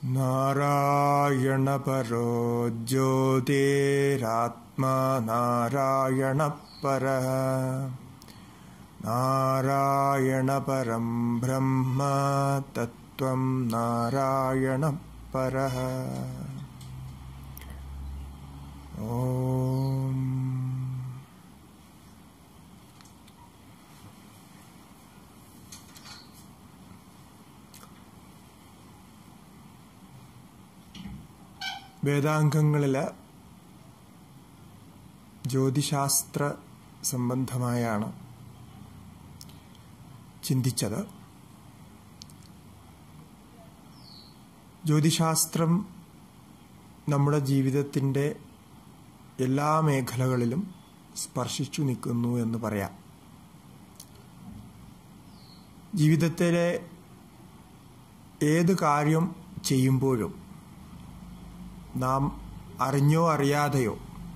നാരായണപരോ ജ്യോതിരാത്മാ നാരായണപരഃ നാരായണപരം ബ്രഹ്മ തത്വം നാരായണപരഃ ഓം വേദാംഗങ്ങളിൽ ജ്യോതിശാസ്ത്ര സംബന്ധമായാണ് ചിന്തിച്ചത് ജ്യോതിശാസ്ത്രം നമ്മുടെ ജീവിതത്തിൻ്റെ എല്ലാ മേഖലകളിലും സ്പർശിച്ചു നിൽക്കുന്നു എന്ന് പറയാം ജീവിതത്തിലെ ഏത് കാര്യം ചെയ്യുമ്പോഴും നാം അറിഞ്ഞോ അറിയാതെയോ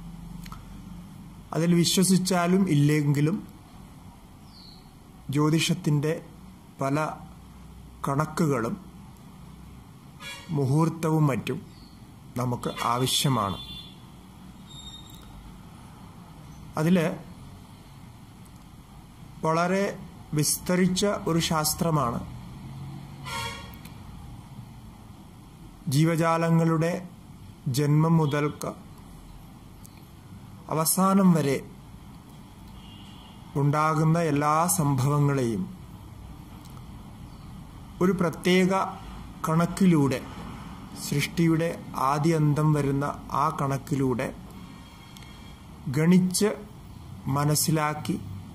അതിൽ വിശ്വസിച്ചാലും ഇല്ലെങ്കിലും ജ്യോതിഷത്തിൻ്റെ പല കണക്കുകളും മുഹൂർത്തവും മറ്റും നമുക്ക് ആവശ്യമാണ് അതിൽ വളരെ വിസ്തരിച്ച ഒരു ശാസ്ത്രമാണ് ജീവജാലങ്ങളുടെ ജന്മം മുതൽക്ക് അവസാനം വരെ ഉണ്ടാകുന്ന എല്ലാ സംഭവങ്ങളെയും ഒരു പ്രത്യേക കണക്കിലൂടെ സൃഷ്ടിയുടെ ആദ്യന്തം വരുന്ന ആ കണക്കിലൂടെ ഗണിച്ച് മനസ്സിലാക്കി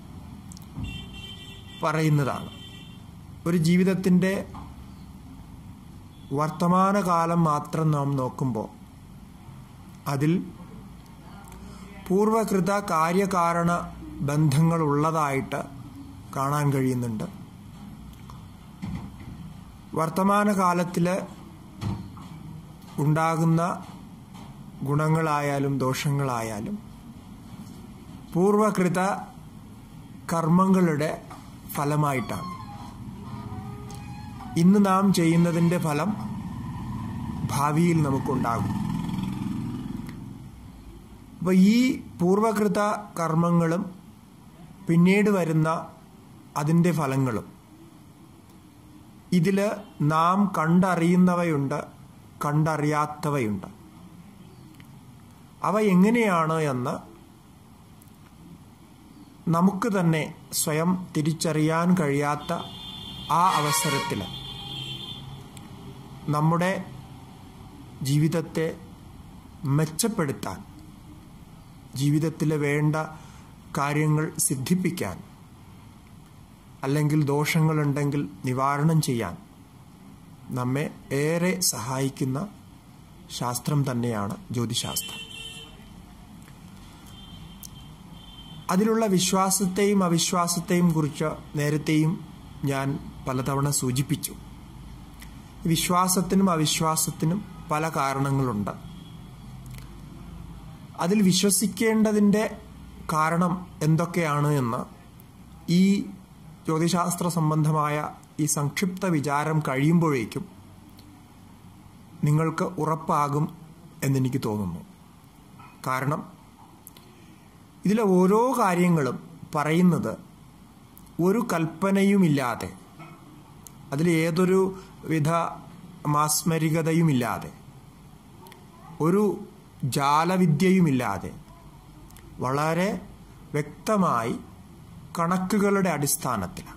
പറയുന്നതാണ് ഒരു ജീവിതത്തിൻ്റെ വർത്തമാനകാലം മാത്രം നാം നോക്കുമ്പോൾ അതിൽ പൂർവകൃത കാര്യകാരണ ബന്ധങ്ങളുള്ളതായിട്ട് കാണാൻ കഴിയുന്നുണ്ട് വർത്തമാനകാലത്തിൽ ഉണ്ടാകുന്ന ഗുണങ്ങളായാലും ദോഷങ്ങളായാലും പൂർവകൃത കർമ്മങ്ങളുടെ ഫലമായിട്ടാണ് ഇന്ന് നാം ചെയ്യുന്നതിൻ്റെ ഫലം ഭാവിയിൽ നമുക്കുണ്ടാകും അപ്പോൾ ഈ പൂർവകൃത കർമ്മങ്ങളും പിന്നീട് വരുന്ന അതിൻ്റെ ഫലങ്ങളും ഇതിൽ നാം കണ്ടറിയുന്നവയുണ്ട് കണ്ടറിയാത്തവയുണ്ട് അവ എങ്ങനെയാണ് എന്ന് നമുക്ക് തന്നെ സ്വയം തിരിച്ചറിയാൻ കഴിയാത്ത ആ അവസരത്തിൽ നമ്മുടെ ജീവിതത്തെ മെച്ചപ്പെടുത്താൻ ജീവിതത്തിൽ വേണ്ട കാര്യങ്ങൾ സിദ്ധിപ്പിക്കാൻ അല്ലെങ്കിൽ ദോഷങ്ങളുണ്ടെങ്കിൽ നിവാരണം ചെയ്യാൻ നമ്മെ ഏറെ സഹായിക്കുന്ന ശാസ്ത്രം തന്നെയാണ് ജ്യോതിശാസ്ത്രം അതിലുള്ള വിശ്വാസത്തെയും അവിശ്വാസത്തെയും കുറിച്ച് നേരത്തെയും ഞാൻ പലതവണ സൂചിപ്പിച്ചു വിശ്വാസത്തിനും അവിശ്വാസത്തിനും പല കാരണങ്ങളുണ്ട് അതിൽ വിശ്വസിക്കേണ്ടതിൻ്റെ കാരണം എന്തൊക്കെയാണ് എന്ന് ഈ ജ്യോതിശാസ്ത്ര സംബന്ധമായ ഈ സംക്ഷിപ്ത വിചാരം കഴിയുമ്പോഴേക്കും നിങ്ങൾക്ക് ഉറപ്പാകും എന്നെനിക്ക് തോന്നുന്നു കാരണം ഇതിലെ ഓരോ കാര്യങ്ങളും പറയുന്നത് ഒരു കൽപ്പനയുമില്ലാതെ അതിൽ ഏതൊരു വിധ മാസ്മരികതയുമില്ലാതെ ഒരു ജാലവിദ്യയുമില്ലാതെ വളരെ വ്യക്തമായി കണക്കുകളുടെ അടിസ്ഥാനത്തിലാണ്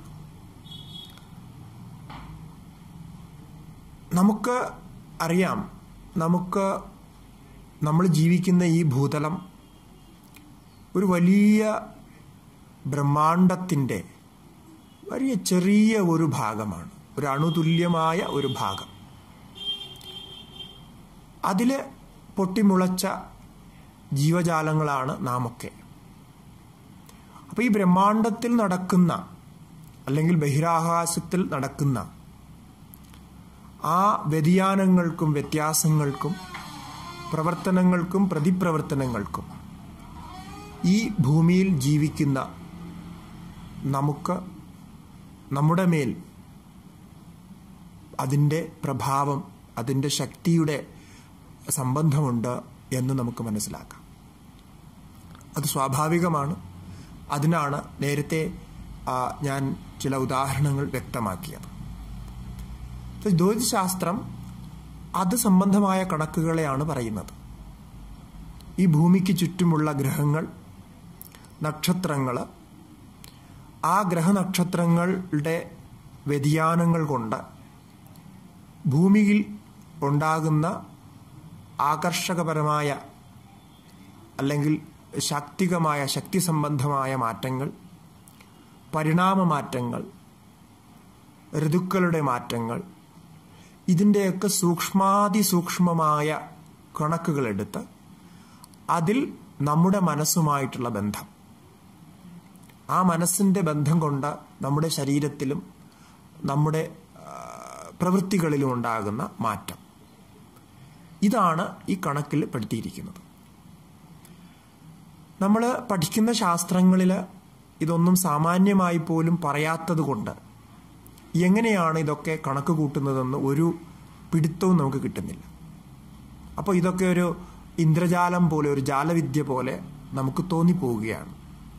നമുക്ക് അറിയാം നമുക്ക് നമ്മൾ ജീവിക്കുന്ന ഈ ഭൂതലം ഒരു വലിയ ബ്രഹ്മാണ്ടത്തിൻ്റെ വലിയ ചെറിയ ഒരു ഭാഗമാണ് ഒരു അണുതുല്യമായ ഒരു ഭാഗം അതിൽ പൊട്ടിമുളച്ച ജീവജാലങ്ങളാണ് നാമൊക്കെ അപ്പോൾ ഈ ബ്രഹ്മാണ്ടത്തിൽ നടക്കുന്ന അല്ലെങ്കിൽ ബഹിരാകാശത്തിൽ നടക്കുന്ന ആ വ്യതിയാനങ്ങൾക്കും വ്യത്യാസങ്ങൾക്കും പ്രവർത്തനങ്ങൾക്കും പ്രതിപ്രവർത്തനങ്ങൾക്കും ഈ ഭൂമിയിൽ ജീവിക്കുന്ന നമുക്ക് നമ്മുടെ മേൽ അതിൻ്റെ പ്രഭാവം അതിൻ്റെ ശക്തിയുടെ സംബന്ധമുണ്ട് എന്ന് നമുക്ക് മനസ്സിലാക്കാം അത് സ്വാഭാവികമാണ് അതിനാണ് നേരത്തെ ആ, ഞാൻ ചില ഉദാഹരണങ്ങൾ വ്യക്തമാക്കിയത് അപ്പോൾ ജ്യോതിശാസ്ത്രം അത് സംബന്ധമായ കണക്കുകളെയാണ് പറയുന്നത് ഈ ഭൂമിക്ക് ചുറ്റുമുള്ള ഗ്രഹങ്ങൾ നക്ഷത്രങ്ങൾ ആ ഗ്രഹനക്ഷത്രങ്ങളുടെ വ്യതിയാനങ്ങൾ കൊണ്ട് ഭൂമിയിൽ ഉണ്ടാകുന്ന ആകർഷകപരമായ അല്ലെങ്കിൽ ശാക്തികമായ ശക്തി സംബന്ധമായ മാറ്റങ്ങൾ പരിണാമ മാറ്റങ്ങൾ ഋതുക്കളുടെ മാറ്റങ്ങൾ ഇതിൻ്റെയൊക്കെ സൂക്ഷ്മാതിസൂക്ഷ്മമായ കണക്കുകളെടുത്ത് അതിൽ നമ്മുടെ മനസ്സുമായിട്ടുള്ള ബന്ധം ആ മനസ്സിൻ്റെ ബന്ധം കൊണ്ട് നമ്മുടെ ശരീരത്തിലും നമ്മുടെ ആ, പ്രവൃത്തികളിലും ഉണ്ടാകുന്ന മാറ്റം ഇതാണ് ഈ കണക്കിൽ പെടുത്തിയിരിക്കുന്നത് നമ്മൾ പഠിക്കുന്ന ശാസ്ത്രങ്ങളിൽ ഇതൊന്നും സാമാന്യമായി പോലും പറയാത്തത് കൊണ്ട് എങ്ങനെയാണ് ഇതൊക്കെ കണക്ക് കൂട്ടുന്നതെന്ന് ഒരു പിടുത്തവും നമുക്ക് കിട്ടുന്നില്ല അപ്പോൾ ഇതൊക്കെ ഒരു ഇന്ദ്രജാലം പോലെ ഒരു ജാലവിദ്യ പോലെ നമുക്ക് തോന്നിപ്പോവുകയാണ്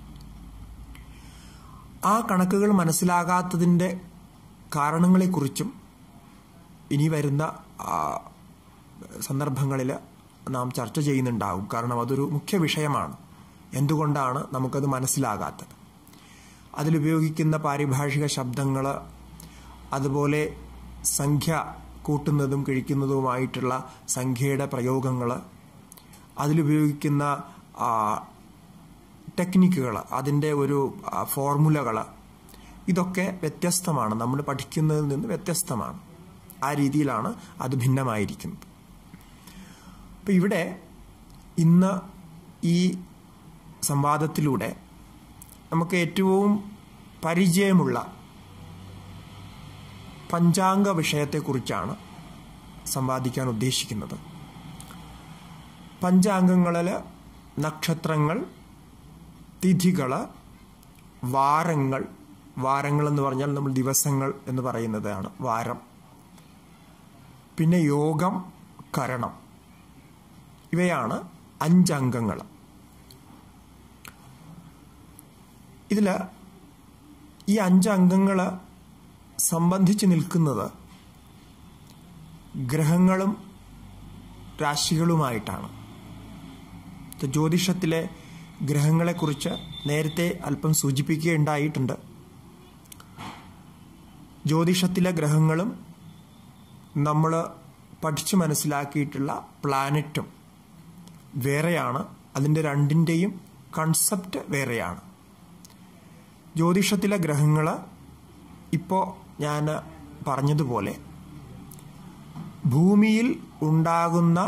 ആ കണക്കുകൾ മനസ്സിലാകാത്തതിൻ്റെ കാരണങ്ങളെക്കുറിച്ചും ഇനി വരുന്ന ആ, സന്ദർഭങ്ങളിൽ നാം ചർച്ച ചെയ്യുന്നുണ്ടാകും കാരണം അതൊരു മുഖ്യ വിഷയമാണ് എന്തുകൊണ്ടാണ് നമുക്കത് മനസ്സിലാകാത്തത് അതിലുപയോഗിക്കുന്ന പാരിഭാഷിക ശബ്ദങ്ങൾ അതുപോലെ സംഖ്യ കൂട്ടുന്നതും കിഴിക്കുന്നതുമായിട്ടുള്ള സംഖ്യയുടെ പ്രയോഗങ്ങൾ അതിലുപയോഗിക്കുന്ന ടെക്നിക്കുകൾ അതിൻ്റെ ഒരു ഫോർമുലകൾ ഇതൊക്കെ വ്യത്യസ്തമാണ് നമ്മൾ പഠിക്കുന്നതിൽ നിന്ന് വ്യത്യസ്തമാണ് ആ രീതിയിലാണ് അത് ഭിന്നമായിരിക്കുന്നത് അപ്പം ഇവിടെ ഇന്ന് ഈ സംവാദത്തിലൂടെ നമുക്ക് ഏറ്റവും പരിചയമുള്ള പഞ്ചാംഗ വിഷയത്തെക്കുറിച്ചാണ് സംവാദിക്കാൻ ഉദ്ദേശിക്കുന്നത് പഞ്ചാംഗങ്ങളിൽ നക്ഷത്രങ്ങൾ തിഥികൾ വാരങ്ങൾ വാരങ്ങൾ എന്ന് പറഞ്ഞാൽ നമ്മൾ ദിവസങ്ങൾ എന്ന് പറയുന്നതാണ് വാരം പിന്നെ യോഗം കരണം ഇവയാണ് അഞ്ചംഗങ്ങൾ ഇതിൽ ഈ അഞ്ചംഗങ്ങൾ സംബന്ധിച്ച് നിൽക്കുന്നത് ഗ്രഹങ്ങളും രാശികളുമായിട്ടാണ് ഇത് ജ്യോതിഷത്തിലെ ഗ്രഹങ്ങളെക്കുറിച്ച് നേരത്തെ അല്പം സൂചിപ്പിക്കുകയുണ്ടായിട്ടുണ്ട് ജ്യോതിഷത്തിലെ ഗ്രഹങ്ങളും നമ്മൾ പഠിച്ചു മനസ്സിലാക്കിയിട്ടുള്ള പ്ലാനറ്റും വേറെയാണ് അതിൻ്റെ രണ്ടിൻ്റെയും കൺസെപ്റ്റ് വേറെയാണ് ജ്യോതിഷത്തിലെ ഗ്രഹങ്ങൾ ഇപ്പോൾ ഞാൻ പറഞ്ഞതുപോലെ ഭൂമിയിൽ ഉണ്ടാകുന്ന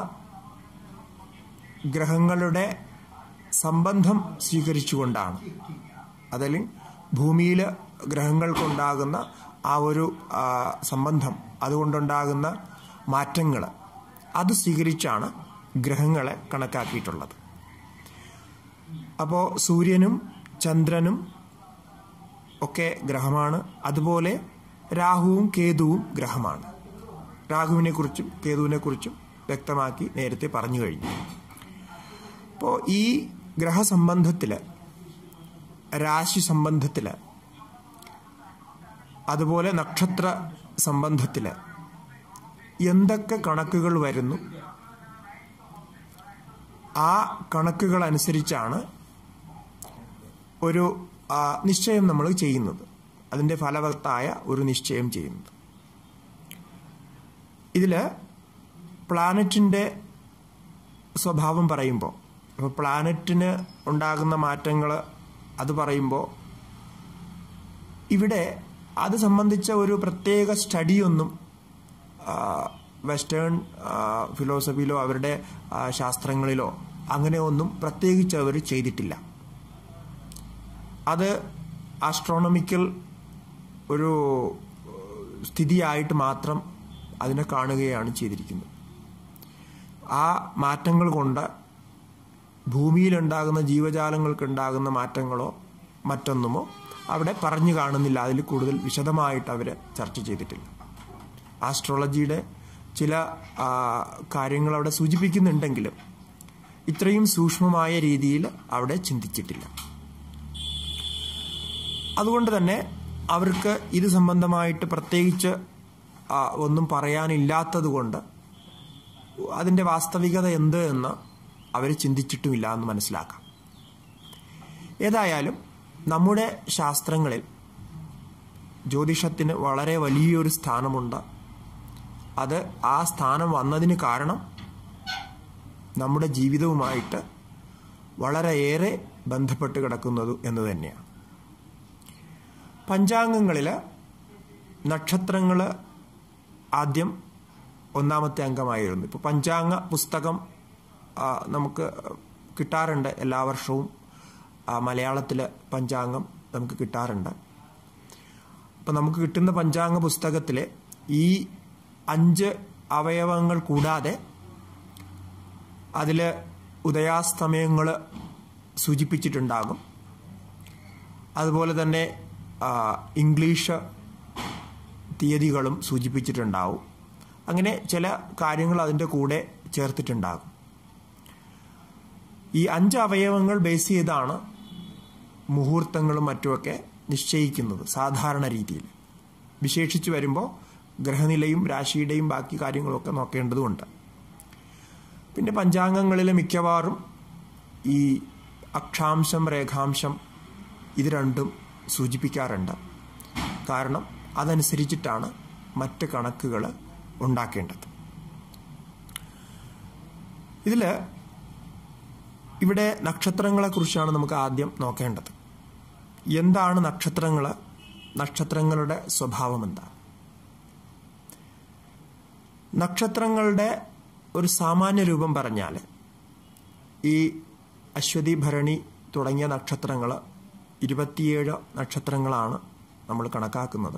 ഗ്രഹങ്ങളുടെ സംബന്ധം സ്വീകരിച്ചുകൊണ്ടാണ് അതല്ലെങ്കിൽ ഭൂമിയിൽ ഗ്രഹങ്ങൾക്കുണ്ടാകുന്ന ആ ഒരു ആ, സംബന്ധം അതുകൊണ്ടുണ്ടാകുന്ന മാറ്റങ്ങൾ അത് സ്വീകരിച്ചാണ് ഗ്രഹങ്ങളെ കണക്കാക്കിയിട്ടുള്ളത് അപ്പോൾ സൂര്യനും ചന്ദ്രനും ഒക്കെ ഗ്രഹമാണ് അതുപോലെ രാഹുവും കേതുവും ഗ്രഹമാണ് രാഹുവിനെ കുറിച്ചും കേതുവിനെ കുറിച്ചും വ്യക്തമാക്കി നേരത്തെ പറഞ്ഞു കഴിഞ്ഞു അപ്പോൾ ഈ ഗ്രഹസംബന്ധത്തിൽ രാശി സംബന്ധത്തിൽ അതുപോലെ നക്ഷത്ര സംബന്ധത്തിൽ എന്തൊക്കെ കണക്കുകൾ വരുന്നു ആ കണക്കുകൾ അനുസരിച്ചാണ് ഒരു ആ, നിശ്ചയം നമ്മൾ ചെയ്യുന്നത് അതിൻ്റെ ഫലവത്തായ ഒരു നിശ്ചയം ചെയ്യുന്നത് ഇതിൽ പ്ലാനറ്റിൻ്റെ സ്വഭാവം പറയുമ്പോൾ അപ്പോൾ പ്ലാനറ്റിന് ഉണ്ടാകുന്ന മാറ്റങ്ങൾ അത് പറയുമ്പോൾ ഇവിടെ അത് സംബന്ധിച്ച ഒരു പ്രത്യേക സ്റ്റഡിയൊന്നും വെസ്റ്റേൺ ഫിലോസഫിയിലോ അവരുടെ ആ, ശാസ്ത്രങ്ങളിലോ അങ്ങനെ ഒന്നും പ്രത്യേകിച്ച് അവർ ചെയ്തിട്ടില്ല അത് ആസ്ട്രോണമിക്കൽ ഒരു സ്ഥിതിയായിട്ട് മാത്രം അതിനെ കാണുകയാണ് ചെയ്തിരിക്കുന്നത് ആ മാറ്റങ്ങൾ കൊണ്ട് ഭൂമിയിലുണ്ടാകുന്ന ജീവജാലങ്ങൾക്കുണ്ടാകുന്ന മാറ്റങ്ങളോ മറ്റൊന്നുമോ അവിടെ പറഞ്ഞു കാണുന്നില്ല അതിൽ കൂടുതൽ വിശദമായിട്ട് അവർ ചർച്ച ചെയ്തിട്ടില്ല ആസ്ട്രോളജിയുടെ ചില ആ, കാര്യങ്ങൾ അവിടെ സൂചിപ്പിക്കുന്നുണ്ടെങ്കിലും ഇത്രയും സൂക്ഷ്മമായ രീതിയിൽ അവിടെ ചിന്തിച്ചിട്ടില്ല അതുകൊണ്ട് തന്നെ അവർക്ക് ഇത് സംബന്ധമായിട്ട് പ്രത്യേകിച്ച് ആ, ഒന്നും പറയാനില്ലാത്തത് കൊണ്ട് അതിൻ്റെ വാസ്തവികത എന്ത് എന്ന് അവർ ചിന്തിച്ചിട്ടുമില്ല എന്ന് മനസ്സിലാക്കാം ഏതായാലും നമ്മുടെ ശാസ്ത്രങ്ങളിൽ ജ്യോതിഷത്തിന് വളരെ വലിയൊരു സ്ഥാനമുണ്ട് അത് ആ സ്ഥാനം വന്നതിന് കാരണം നമ്മുടെ ജീവിതവുമായിട്ട് വളരെയേറെ ബന്ധപ്പെട്ട് കിടക്കുന്നത് എന്ന് തന്നെയാണ് പഞ്ചാംഗങ്ങളിൽ നക്ഷത്രങ്ങൾ ആദ്യം ഒന്നാമത്തെ അംഗമായിരുന്നു ഇപ്പോൾ പഞ്ചാംഗ പുസ്തകം ആ, നമുക്ക് കിട്ടാറുണ്ട് എല്ലാ വർഷവും മലയാളത്തിൽ പഞ്ചാംഗം നമുക്ക് കിട്ടാറുണ്ട് അപ്പം നമുക്ക് കിട്ടുന്ന പഞ്ചാംഗ പുസ്തകത്തിൽ ഈ അഞ്ച് അവയവങ്ങൾ കൂടാതെ അതിൽ ഉദയാസ്തമയങ്ങൾ സൂചിപ്പിച്ചിട്ടുണ്ടാകും അതുപോലെ തന്നെ ആ, ഇംഗ്ലീഷ് തീയതികളും സൂചിപ്പിച്ചിട്ടുണ്ടാവും അങ്ങനെ ചില കാര്യങ്ങൾ അതിൻ്റെ കൂടെ ചേർത്തിട്ടുണ്ടാകും ഈ അഞ്ച് അവയവങ്ങൾ ബേസ് ചെയ്താണ് മുഹൂർത്തങ്ങളും മറ്റുമൊക്കെ നിശ്ചയിക്കുന്നത് സാധാരണ രീതിയിൽ വിശേഷിച്ച് വരുമ്പോൾ ഗ്രഹനിലയും രാശിയുടെയും ബാക്കി കാര്യങ്ങളൊക്കെ നോക്കേണ്ടതുണ്ട് പിന്നെ പഞ്ചാംഗങ്ങളിൽ മിക്കവാറും ഈ അക്ഷാംശം രേഖാംശം ഇത് രണ്ടും സൂചിപ്പിക്കാറുണ്ട് കാരണം അതനുസരിച്ചിട്ടാണ് മറ്റ് കണക്കുകൾ ഉണ്ടാക്കേണ്ടത് ഇതിൽ ഇവിടെ നക്ഷത്രങ്ങളെക്കുറിച്ചാണ് നമുക്ക് ആദ്യം നോക്കേണ്ടത് എന്താണ് നക്ഷത്രങ്ങൾ നക്ഷത്രങ്ങളുടെ സ്വഭാവം എന്താണ് നക്ഷത്രങ്ങളുടെ ഒരു സാമാന്യ രൂപം പറഞ്ഞാൽ ഈ അശ്വതി ഭരണി തുടങ്ങിയ നക്ഷത്രങ്ങൾ ഇരുപത്തിയേഴ് നക്ഷത്രങ്ങളാണ് നമ്മൾ കണക്കാക്കുന്നത്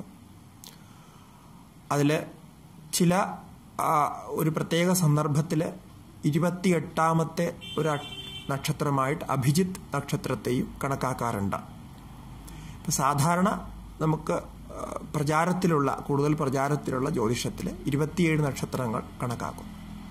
അതിൽ ചില ആ, ഒരു പ്രത്യേക സന്ദർഭത്തിൽ ഇരുപത്തിയെട്ടാമത്തെ ഒരു അ- നക്ഷത്രമായിട്ട് അഭിജിത്ത് നക്ഷത്രത്തെയും കണക്കാക്കാറുണ്ട് ഇപ്പം സാധാരണ നമുക്ക് ആ, പ്രചാരത്തിലുള്ള കൂടുതൽ പ്രചാരത്തിലുള്ള ജ്യോതിഷത്തിൽ ഇരുപത്തിയേഴ് നക്ഷത്രങ്ങൾ കണക്കാക്കും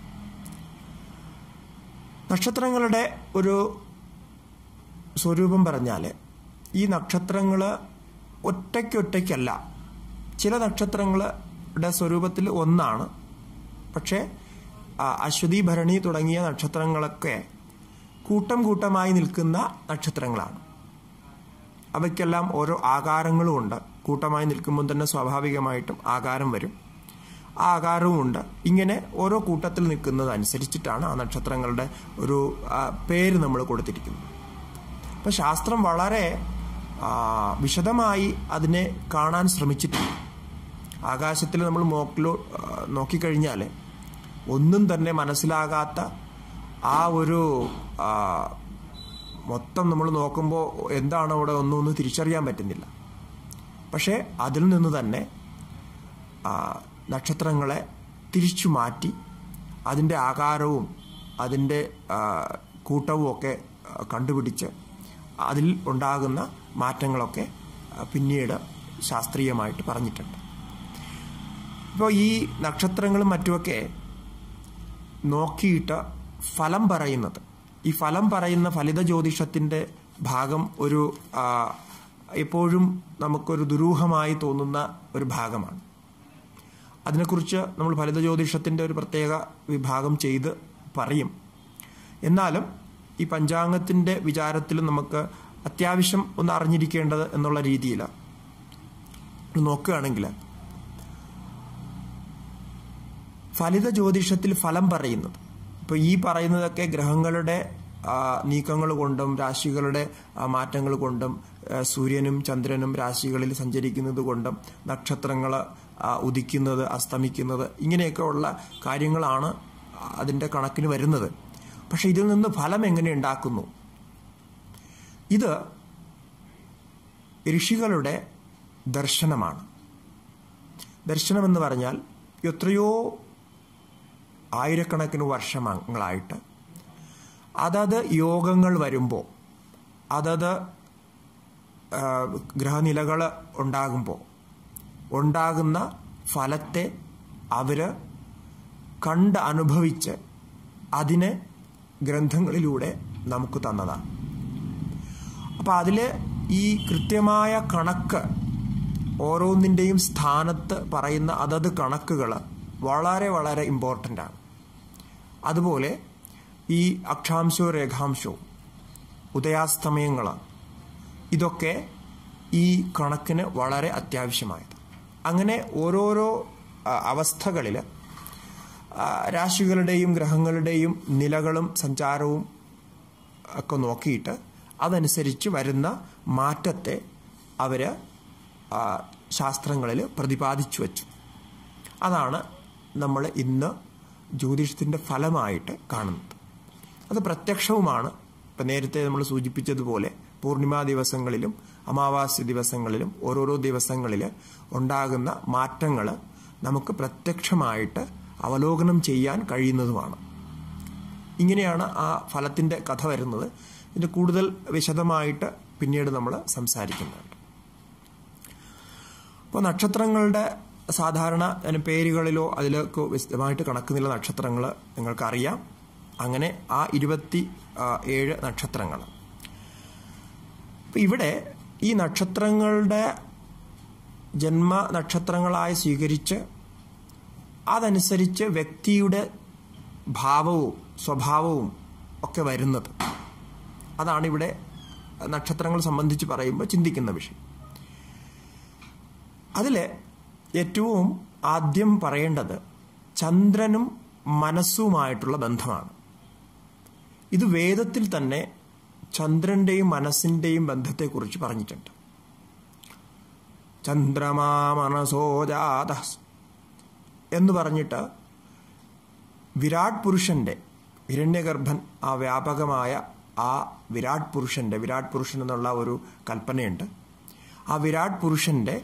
നക്ഷത്രങ്ങളുടെ ഒരു സ്വരൂപം പറഞ്ഞാൽ ഈ നക്ഷത്രങ്ങൾ ഒറ്റയ്ക്കൊറ്റയ്ക്കല്ല ചില നക്ഷത്രങ്ങളുടെ സ്വരൂപത്തിൽ ഒന്നാണ് പക്ഷേ ആ, അശ്വതി ഭരണി തുടങ്ങിയ നക്ഷത്രങ്ങളൊക്കെ കൂട്ടം കൂട്ടമായി നിൽക്കുന്ന നക്ഷത്രങ്ങളാണ് അവയ്ക്കെല്ലാം ഓരോ ആകാരങ്ങളുമുണ്ട് കൂട്ടമായി നിൽക്കുമ്പോൾ തന്നെ സ്വാഭാവികമായിട്ടും ആകാരം വരും ആ ആകാരവുമുണ്ട് ഇങ്ങനെ ഓരോ കൂട്ടത്തിൽ നിൽക്കുന്നതനുസരിച്ചിട്ടാണ് ആ നക്ഷത്രങ്ങളുടെ ഒരു ആ, പേര് നമ്മൾ കൊടുത്തിരിക്കുന്നത് അപ്പം ശാസ്ത്രം വളരെ ആ, വിശദമായി അതിനെ കാണാൻ ശ്രമിച്ചിട്ടുണ്ട് ആകാശത്തിൽ നമ്മൾ മോക്കിലോ ആ, നോക്കിക്കഴിഞ്ഞാൽ ഒന്നും തന്നെ മനസ്സിലാകാത്ത ആ ഒരു ആ, മൊത്തം നമ്മൾ നോക്കുമ്പോൾ എന്താണ് അവിടെ ഒന്നും ഒന്ന് തിരിച്ചറിയാൻ പറ്റുന്നില്ല പക്ഷേ അതിൽ നിന്ന് തന്നെ ആ, നക്ഷത്രങ്ങളെ തിരിച്ചു മാറ്റി അതിൻ്റെ ആകാരവും അതിൻ്റെ ആ, കൂട്ടവും ഒക്കെ ആ, കണ്ടുപിടിച്ച് അതിൽ ഉണ്ടാകുന്ന മാറ്റങ്ങളൊക്കെ ആ, പിന്നീട് ശാസ്ത്രീയമായിട്ട് പറഞ്ഞിട്ടുണ്ട് ഇപ്പോൾ ഈ നക്ഷത്രങ്ങളും മറ്റുമൊക്കെ നോക്കിയിട്ട് ഫലം പറയുന്നത് ഈ ഫലം പറയുന്ന ഫലിത ജ്യോതിഷത്തിൻ്റെ ഭാഗം ഒരു ആ, എപ്പോഴും നമുക്കൊരു ദുരൂഹമായി തോന്നുന്ന ഒരു ഭാഗമാണ് അതിനെക്കുറിച്ച് നമ്മൾ ഫലിത ജ്യോതിഷത്തിൻ്റെ ഒരു പ്രത്യേക വിഭാഗം ചെയ്ത് പറയും എന്നാലും ഈ പഞ്ചാംഗത്തിൻ്റെ വിചാരത്തിൽ നമുക്ക് അത്യാവശ്യം ഒന്ന് അറിഞ്ഞിരിക്കേണ്ടത് എന്നുള്ള രീതിയിൽ നോക്കുകയാണെങ്കിൽ ഫലിത ജ്യോതിഷത്തിൽ ഫലം പറയുന്നത് ഇപ്പോൾ ഈ പറയുന്നതൊക്കെ ഗ്രഹങ്ങളുടെ ആ, നീക്കങ്ങൾ കൊണ്ടും രാശികളുടെ ആ, മാറ്റങ്ങൾ കൊണ്ടും ആ, സൂര്യനും ചന്ദ്രനും രാശികളിൽ സഞ്ചരിക്കുന്നത് കൊണ്ടും നക്ഷത്രങ്ങൾ ആ, ഉദിക്കുന്നത് അസ്തമിക്കുന്നത് ഇങ്ങനെയൊക്കെ ഉള്ള കാര്യങ്ങളാണ് അതിൻ്റെ കണക്കിന് വരുന്നത് പക്ഷെ ഇതിൽ നിന്ന് ഫലം എങ്ങനെ ഉണ്ടാക്കുന്നു ഇത് ഋഷികളുടെ ദർശനമാണ് ദർശനമെന്ന് പറഞ്ഞാൽ എത്രയോ ആയിരക്കണക്കിന് വർഷങ്ങളായിട്ട് അതത് യോഗങ്ങൾ വരുമ്പോൾ അതത് ആ, ഗ്രഹനിലകൾ ഉണ്ടാകുമ്പോൾ ഉണ്ടാകുന്ന ഫലത്തെ അവർ കണ്ട് അനുഭവിച്ച് അതിനെ ഗ്രന്ഥങ്ങളിലൂടെ നമുക്ക് തന്നതാണ് അപ്പം അതിൽ ഈ കൃത്യമായ കണക്ക് ഓരോന്നിൻ്റെയും സ്ഥാനത്ത് പറയുന്ന അതത് കണക്കുകൾ വളരെ വളരെ ഇമ്പോർട്ടൻ്റ് ആണ് അതുപോലെ ഈ അക്ഷാംശവും രേഖാംശവും ഉദയാസ്തമയങ്ങൾ ഇതൊക്കെ ഈ കണക്കിന് വളരെ അത്യാവശ്യമായത് അങ്ങനെ ഓരോരോ അവസ്ഥകളിൽ രാശികളുടെയും ഗ്രഹങ്ങളുടെയും നിലകളും സഞ്ചാരവും ഒക്കെ നോക്കിയിട്ട് അതനുസരിച്ച് വരുന്ന മാറ്റത്തെ അവർ ശാസ്ത്രങ്ങളിൽ പ്രതിപാദിച്ചു വച്ചു അതാണ് നമ്മൾ ഇന്ന് ജ്യോതിഷത്തിൻ്റെ ഫലമായിട്ട് കാണുന്നത് അത് പ്രത്യക്ഷവുമാണ് ഇപ്പം നേരത്തെ നമ്മൾ സൂചിപ്പിച്ചതുപോലെ പൂർണിമ ദിവസങ്ങളിലും അമാവാസ്യ ദിവസങ്ങളിലും ഓരോരോ ദിവസങ്ങളിൽ ഉണ്ടാകുന്ന മാറ്റങ്ങൾ നമുക്ക് പ്രത്യക്ഷമായിട്ട് അവലോകനം ചെയ്യാൻ കഴിയുന്നതുമാണ് ഇങ്ങനെയാണ് ആ ഫലത്തിൻ്റെ കഥ വരുന്നത് ഇതിൻ്റെ കൂടുതൽ വിശദമായിട്ട് പിന്നീട് നമ്മൾ സംസാരിക്കുന്നുണ്ട് അപ്പോൾ നക്ഷത്രങ്ങളുടെ സാധാരണ പേരുകളിലോ അതിലൊക്കെ വിശദമായിട്ട് കണക്കുന്നില്ല നക്ഷത്രങ്ങൾ നിങ്ങൾക്കറിയാം അങ്ങനെ ആ ഇരുപത്തി ഏഴ് നക്ഷത്രങ്ങൾ ഇവിടെ ഈ നക്ഷത്രങ്ങളുടെ ജന്മ നക്ഷത്രങ്ങളായി സ്വീകരിച്ച് അതനുസരിച്ച് വ്യക്തിയുടെ ഭാവവും സ്വഭാവവും ഒക്കെ വരുന്നത് അതാണ് ഇവിടെ നക്ഷത്രങ്ങൾ സംബന്ധിച്ച് പറയുമ്പോൾ ചിന്തിക്കുന്ന വിഷയം അതിൽ ഏറ്റവും ആദ്യം പറയേണ്ടത് ചന്ദ്രനും മനസ്സുമായിട്ടുള്ള ബന്ധമാണ് ഇത് വേദത്തിൽ തന്നെ ചന്ദ്രന്റെയും മനസ്സിന്റെയും ബന്ധത്തെക്കുറിച്ച് പറഞ്ഞിട്ടുണ്ട് ചന്ദ്രമാ മനസോജാത എന്ന് പറഞ്ഞിട്ട് വിരാട് പുരുഷന്റെ ഹിരണ്യഗർഭൻ ആ വ്യാപകമായ ആ വിരാട് പുരുഷന്റെ വിരാട് പുരുഷൻ എന്നുള്ള ഒരു കൽപ്പനയുണ്ട് ആ വിരാട് പുരുഷന്റെ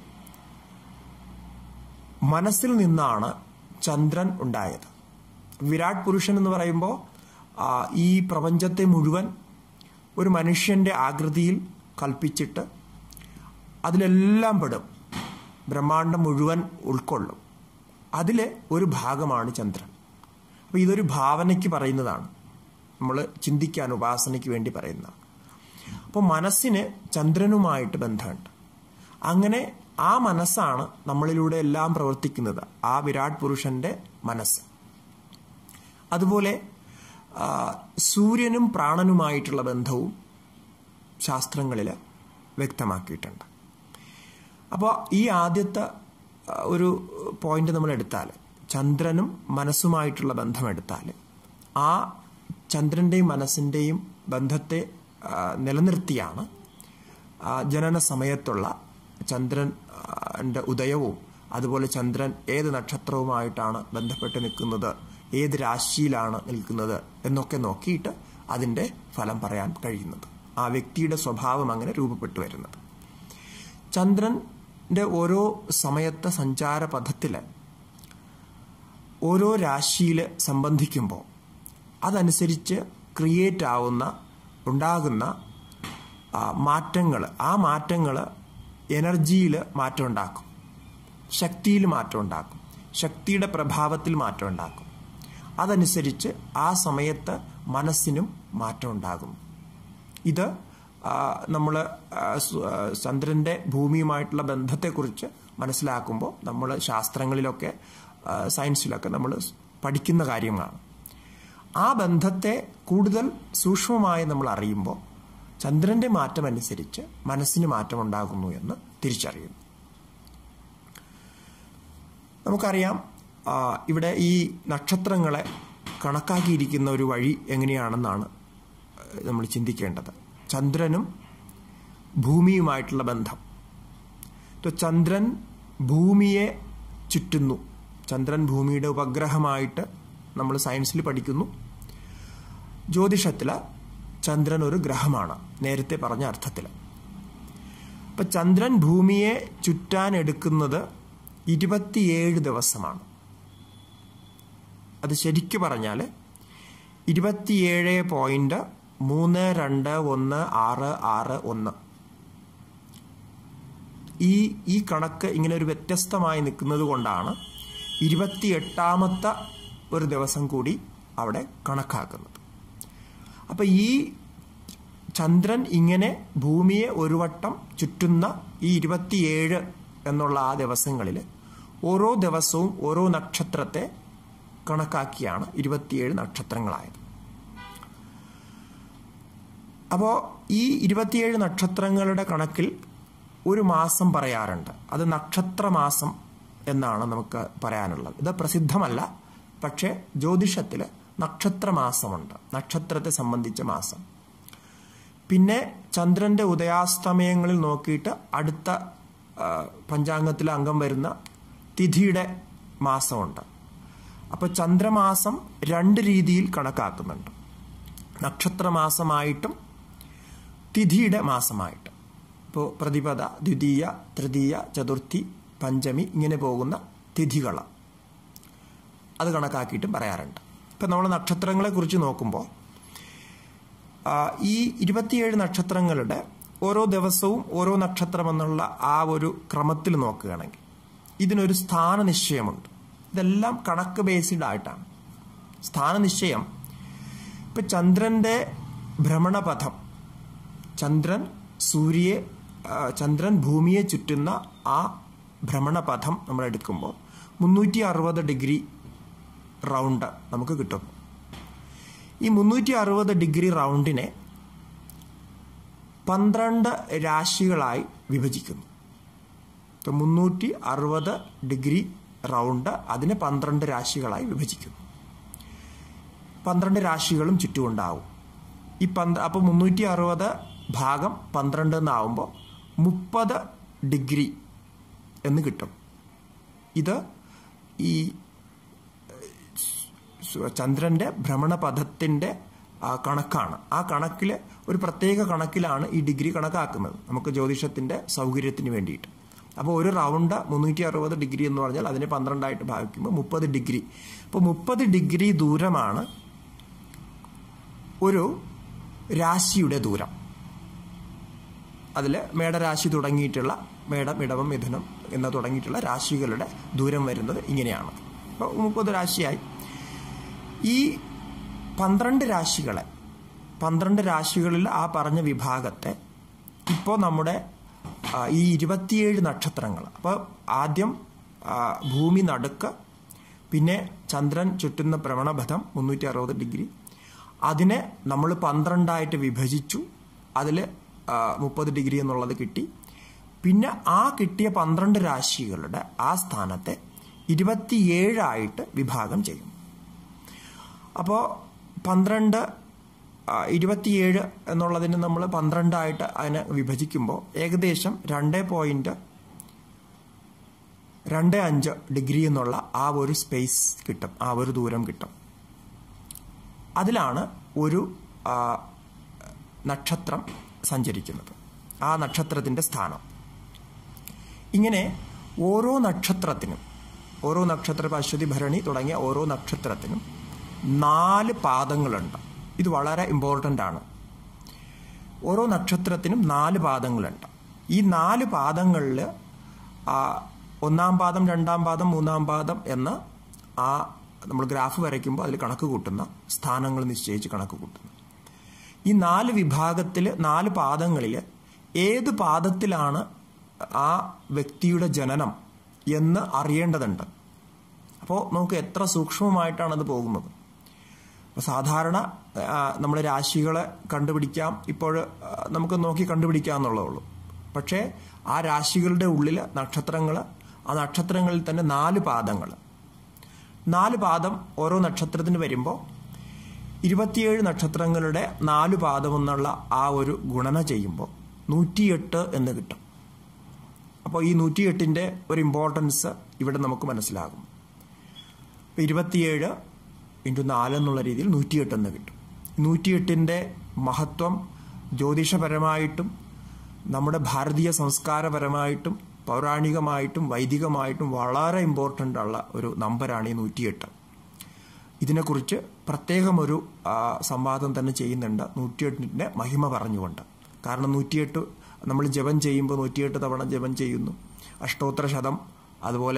മനസ്സിൽ നിന്നാണ് ചന്ദ്രൻ ഉണ്ടായത് വിരാട് പുരുഷൻ എന്ന് പറയുമ്പോൾ ഈ പ്രപഞ്ചത്തെ മുഴുവൻ ഒരു മനുഷ്യന്റെ ആകൃതിയിൽ കൽപ്പിച്ചിട്ട് അതിലെല്ലാം പെടും ബ്രഹ്മാണ്ടം മുഴുവൻ ഉൾക്കൊള്ളും അതിലെ ഒരു ഭാഗമാണ് ചന്ദ്രൻ അപ്പോൾ ഇതൊരു ഭാവനയ്ക്ക് പറയുന്നതാണ് നമ്മൾ ചിന്തിക്കാൻ ഉപാസനയ്ക്ക് വേണ്ടി പറയുന്നതാണ് അപ്പോൾ മനസ്സിന് ചന്ദ്രനുമായിട്ട് ബന്ധമുണ്ട് അങ്ങനെ ആ മനസ്സാണ് നമ്മളിലൂടെ എല്ലാം പ്രവർത്തിക്കുന്നത് ആ വിരാട് പുരുഷന്റെ മനസ്സ് അതുപോലെ സൂര്യനും പ്രാണനുമായിട്ടുള്ള ബന്ധവും ശാസ്ത്രങ്ങളിൽ വ്യക്തമാക്കിയിട്ടുണ്ട് അപ്പോൾ ഈ ആദ്യത്തെ ഒരു പോയിന്റ് നമ്മൾ എടുത്താൽ ചന്ദ്രനും മനസ്സുമായിട്ടുള്ള ബന്ധം എടുത്താൽ ആ ചന്ദ്രൻ്റെയും മനസ്സിൻ്റെയും ബന്ധത്തെ നിലനിർത്തിയാണ് ജനന സമയത്തുള്ള ചന്ദ്രൻ്റെ ഉദയവും അതുപോലെ ചന്ദ്രൻ ഏത് നക്ഷത്രവുമായിട്ടാണ് ബന്ധപ്പെട്ട് നിൽക്കുന്നത് ഏത് രാശിയിലാണ് നിൽക്കുന്നത് എന്നൊക്കെ നോക്കിയിട്ട് അതിൻ്റെ ഫലം പറയാൻ കഴിയുന്നത് ആ വ്യക്തിയുടെ സ്വഭാവം അങ്ങനെ രൂപപ്പെട്ടു വരുന്നത് ചന്ദ്രൻ്റെ ഓരോ സമയത്തെ സഞ്ചാര പഥത്തിൽ ഓരോ രാശിയിൽ സംബന്ധിക്കുമ്പോൾ അതനുസരിച്ച് ക്രിയേറ്റ് ആവുന്ന ഉണ്ടാകുന്ന മാറ്റങ്ങൾ ആ മാറ്റങ്ങൾ എനർജിയിൽ മാറ്റം ഉണ്ടാക്കും ശക്തിയിൽ മാറ്റം ഉണ്ടാക്കും ശക്തിയുടെ പ്രഭാവത്തിൽ മാറ്റം ഉണ്ടാക്കും അതനുസരിച്ച് ആ സമയത്ത് മനസ്സിനും മാറ്റം ഉണ്ടാകും ഇത് നമ്മൾ ചന്ദ്രൻ്റെ ഭൂമിയുമായിട്ടുള്ള ബന്ധത്തെക്കുറിച്ച് മനസ്സിലാക്കുമ്പോൾ നമ്മൾ ശാസ്ത്രങ്ങളിലൊക്കെ സയൻസിലൊക്കെ നമ്മൾ പഠിക്കുന്ന കാര്യങ്ങളാണ് ആ ബന്ധത്തെ കൂടുതൽ സൂക്ഷ്മമായി നമ്മൾ അറിയുമ്പോൾ ചന്ദ്രന്റെ മാറ്റം അനുസരിച്ച് മനസ്സിന് മാറ്റമുണ്ടാകുന്നു എന്ന് തിരിച്ചറിയുന്നു നമുക്കറിയാം ഇവിടെ ഈ നക്ഷത്രങ്ങളെ കണക്കാക്കിയിരിക്കുന്ന ഒരു വഴി എങ്ങനെയാണെന്നാണ് നമ്മൾ ചിന്തിക്കേണ്ടത് ചന്ദ്രനും ഭൂമിയുമായിട്ടുള്ള ബന്ധം ചന്ദ്രൻ ഭൂമിയെ ചുറ്റുന്നു ചന്ദ്രൻ ഭൂമിയുടെ ഉപഗ്രഹമായിട്ട് നമ്മൾ സയൻസിൽ പഠിക്കുന്നു ജ്യോതിഷത്തിൽ ചന്ദ്രൻ ഒരു ഗ്രഹമാണ് നേരത്തെ പറഞ്ഞ അർത്ഥത്തിൽ അപ്പൊ ചന്ദ്രൻ ഭൂമിയെ ചുറ്റാൻ എടുക്കുന്നത് ഇരുപത്തിയേഴ് ദിവസമാണ് അത് ശരിക്കു പറഞ്ഞാൽ ഇരുപത്തിയേഴ് പോയിന്റ് മൂന്ന് രണ്ട് ഒന്ന് ആറ് ആറ് ഒന്ന് ഈ ഈ കണക്ക് ഇങ്ങനെ ഒരു വ്യത്യസ്തമായി നിൽക്കുന്നത് കൊണ്ടാണ് ഇരുപത്തിയെട്ടാമത്തെ ഒരു ദിവസം കൂടി അവിടെ കണക്കാക്കുന്നത് അപ്പം ഈ ചന്ദ്രൻ ഇങ്ങനെ ഭൂമിയെ ഒരു വട്ടം ചുറ്റുന്ന ഈ ഇരുപത്തിയേഴ് എന്നുള്ള ആ ദിവസങ്ങളിൽ ഓരോ ദിവസവും ഓരോ നക്ഷത്രത്തെ കണക്കാക്കിയാണ് ഇരുപത്തിയേഴ് നക്ഷത്രങ്ങളായത് അപ്പോൾ ഈ ഇരുപത്തിയേഴ് നക്ഷത്രങ്ങളുടെ കണക്കിൽ ഒരു മാസം പറയാറുണ്ട് അത് നക്ഷത്രമാസം എന്നാണ് നമുക്ക് പറയാനുള്ളത് ഇത് പ്രസിദ്ധമല്ല പക്ഷേ ജ്യോതിഷത്തിൽ നക്ഷത്രമാസമുണ്ട് നക്ഷത്രത്തെ സംബന്ധിച്ച മാസം പിന്നെ ചന്ദ്രന്റെ ഉദയാസ്തമയങ്ങളിൽ നോക്കിയിട്ട് അടുത്ത പഞ്ചാംഗത്തിൽ അംഗം വരുന്ന തിഥിയുടെ മാസമുണ്ട് അപ്പോൾ ചന്ദ്രമാസം രണ്ട് രീതിയിൽ കണക്കാക്കുന്നുണ്ട് നക്ഷത്രമാസമായിട്ടും തിഥിയുടെ മാസമായിട്ട് ഇപ്പോൾ പ്രതിപദ ദ്വിതീയ തൃതീയ ചതുർത്ഥി പഞ്ചമി ഇങ്ങനെ പോകുന്ന തിഥികൾ അത് കണക്കാക്കിയിട്ടും പറയാറുണ്ട് ഇപ്പം നമ്മൾ നക്ഷത്രങ്ങളെ കുറിച്ച് നോക്കുമ്പോൾ ഈ ഇരുപത്തിയേഴ് നക്ഷത്രങ്ങളുടെ ഓരോ ദിവസവും ഓരോ നക്ഷത്രം എന്നുള്ള ആ ഒരു ക്രമത്തിൽ നോക്കുകയാണെങ്കിൽ ഇതിനൊരു സ്ഥാനനിശ്ചയമുണ്ട് ഇതെല്ലാം കണക്ക് ബേസ്ഡ് ആയിട്ടാണ് സ്ഥാനനിശ്ചയം ഇപ്പം ചന്ദ്രൻ്റെ ഭ്രമണപഥം ചന്ദ്രൻ സൂര്യയെ ചന്ദ്രൻ ഭൂമിയെ ചുറ്റുന്ന ആ ഭ്രമണപഥം നമ്മൾ എടുക്കുമ്പോൾ മുന്നൂറ്റി അറുപത് ഡിഗ്രി റൗണ്ട് നമുക്ക് കിട്ടും ഈ മുന്നൂറ്റി അറുപത് ഡിഗ്രി റൗണ്ടിനെ പന്ത്രണ്ട് രാശികളായി വിഭജിക്കുന്നു ഇപ്പം മുന്നൂറ്റി അറുപത് ഡിഗ്രി റൗണ്ട് അതിനെ പന്ത്രണ്ട് രാശികളായി വിഭജിക്കുന്നു പന്ത്രണ്ട് രാശികളും ചുറ്റുമുണ്ടാവും ഈ പന്ത്ര അപ്പോൾ മുന്നൂറ്റി അറുപത് ഭാഗം പന്ത്രണ്ട് എന്നാവുമ്പോൾ മുപ്പത് ഡിഗ്രി എന്ന് കിട്ടും ഇത് ഈ ചന്ദ്രന്റെ ഭ്രമണപഥത്തിന്റെ കണക്കാണ് ആ കണക്കിൽ ഒരു പ്രത്യേക കണക്കിലാണ് ഈ ഡിഗ്രി കണക്കാക്കുന്നത് നമുക്ക് ജ്യോതിഷത്തിന്റെ സൗകര്യത്തിന് വേണ്ടിയിട്ട് അപ്പോൾ ഒരു റൗണ്ട് മുന്നൂറ്റി അറുപത് ഡിഗ്രി എന്ന് പറഞ്ഞാൽ അതിനെ പന്ത്രണ്ടായിട്ട് ഭാഗിക്കുമ്പോൾ മുപ്പത് ഡിഗ്രി അപ്പോൾ മുപ്പത് ഡിഗ്രി ദൂരമാണ് ഒരു രാശിയുടെ ദൂരം അതിൽ മേടരാശി തുടങ്ങിയിട്ടുള്ള മേടം ഇടവം മിഥുനം എന്ന് തുടങ്ങിയിട്ടുള്ള രാശികളുടെ ദൂരം വരുന്നത് ഇങ്ങനെയാണ് അപ്പോൾ മുപ്പത് രാശിയായി ഈ പന്ത്രണ്ട് രാശികളെ പന്ത്രണ്ട് രാശികളിൽ ആ പറഞ്ഞ വിഭാഗത്തെ ഇപ്പോൾ നമ്മുടെ ഈ ഇരുപത്തിയേഴ് നക്ഷത്രങ്ങൾ അപ്പോൾ ആദ്യം ഭൂമി നടുക്ക് പിന്നെ ചന്ദ്രൻ ചുറ്റുന്ന ഭ്രമണപഥം മുന്നൂറ്റി അറുപത് ഡിഗ്രി അതിനെ നമ്മൾ പന്ത്രണ്ടായിട്ട് വിഭജിച്ചു അതിൽ മുപ്പത് ഡിഗ്രി എന്നുള്ളത് കിട്ടി പിന്നെ ആ കിട്ടിയ പന്ത്രണ്ട് രാശികളുടെ ആ സ്ഥാനത്തെ ഇരുപത്തിയേഴായിട്ട് വിഭാഗം ചെയ്യും അപ്പോൾ പന്ത്രണ്ട് ഇരുപത്തിയേഴ് എന്നുള്ളതിന് നമ്മൾ പന്ത്രണ്ടായിട്ട് അതിനെ വിഭജിക്കുമ്പോൾ ഏകദേശം രണ്ട് പോയിന്റ് രണ്ട് അഞ്ച് ഡിഗ്രി എന്നുള്ള ആ ഒരു സ്പേസ് കിട്ടും ആ ഒരു ദൂരം കിട്ടും അതിലാണ് ഒരു നക്ഷത്രം സഞ്ചരിക്കുന്നത് ആ നക്ഷത്രത്തിൻ്റെ സ്ഥാനം ഇങ്ങനെ ഓരോ നക്ഷത്രത്തിനും ഓരോ നക്ഷത്ര അശ്വതി ഭരണി തുടങ്ങിയ ഓരോ നക്ഷത്രത്തിനും നാല് പാദങ്ങളുണ്ട് ഇത് വളരെ ഇമ്പോർട്ടൻ്റ് ആണ് ഓരോ നക്ഷത്രത്തിനും നാല് പാദങ്ങളുണ്ട് ഈ നാല് പാദങ്ങളിൽ ഒന്നാം പാദം രണ്ടാം പാദം മൂന്നാം പാദം എന്ന് ആ നമ്മൾ ഗ്രാഫ് വരയ്ക്കുമ്പോൾ അതിൽ കണക്ക് കൂട്ടുന്ന സ്ഥാനങ്ങൾ നിശ്ചയിച്ച് കണക്ക് കൂട്ടുന്നു ഈ നാല് വിഭാഗത്തിൽ നാല് പാദങ്ങളിൽ ഏത് പാദത്തിലാണ് ആ വ്യക്തിയുടെ ജനനം എന്ന് അറിയേണ്ടതുണ്ട് അപ്പോൾ നമുക്ക് എത്ര സൂക്ഷ്മമായിട്ടാണ് അത് പോകുന്നത് അപ്പോൾ സാധാരണ നമ്മൾ രാശികളെ കണ്ടുപിടിക്കാം ഇപ്പോൾ നമുക്ക് നോക്കി കണ്ടുപിടിക്കാം എന്നുള്ളതേ ഉള്ളൂ പക്ഷേ ആ രാശികളുടെ ഉള്ളിൽ നക്ഷത്രങ്ങൾ ആ നക്ഷത്രങ്ങളിൽ തന്നെ നാല് പാദങ്ങൾ നാല് പാദം ഓരോ നക്ഷത്രത്തിന് വരുമ്പോൾ ഇരുപത്തിയേഴ് നക്ഷത്രങ്ങളുടെ നാല് പാദം എന്നുള്ള ആ ഒരു ഗുണന ചെയ്യുമ്പോൾ നൂറ്റിയെട്ട് എന്ന് കിട്ടും അപ്പോൾ ഈ നൂറ്റിയെട്ടിൻ്റെ ഒരു ഇമ്പോർട്ടൻസ് ഇവിടെ നമുക്ക് മനസ്സിലാകും ഇപ്പോൾ ഇരുപത്തിയേഴ് ഇൻറ്റു നാല് എന്നുള്ള രീതിയിൽ നൂറ്റിയെട്ട് എന്ന് കിട്ടും നൂറ്റിയെട്ടിൻ്റെ മഹത്വം ജ്യോതിഷപരമായിട്ടും നമ്മുടെ ഭാരതീയ സംസ്കാരപരമായിട്ടും പൗരാണികമായിട്ടും വൈദികമായിട്ടും വളരെ ഇമ്പോർട്ടൻ്റ് ഉള്ള ഒരു നമ്പറാണ് ഈ നൂറ്റിയെട്ട് ഇതിനെക്കുറിച്ച് പ്രത്യേകം ഒരു സംവാദം തന്നെ ചെയ്യുന്നുണ്ട് നൂറ്റിയെട്ടിൻ്റെ മഹിമ പറഞ്ഞുകൊണ്ട് കാരണം നൂറ്റിയെട്ട് നമ്മൾ ജപം ചെയ്യുമ്പോൾ നൂറ്റിയെട്ട് തവണ ജപം ചെയ്യുന്നു അഷ്ടോത്തര ശതം അതുപോലെ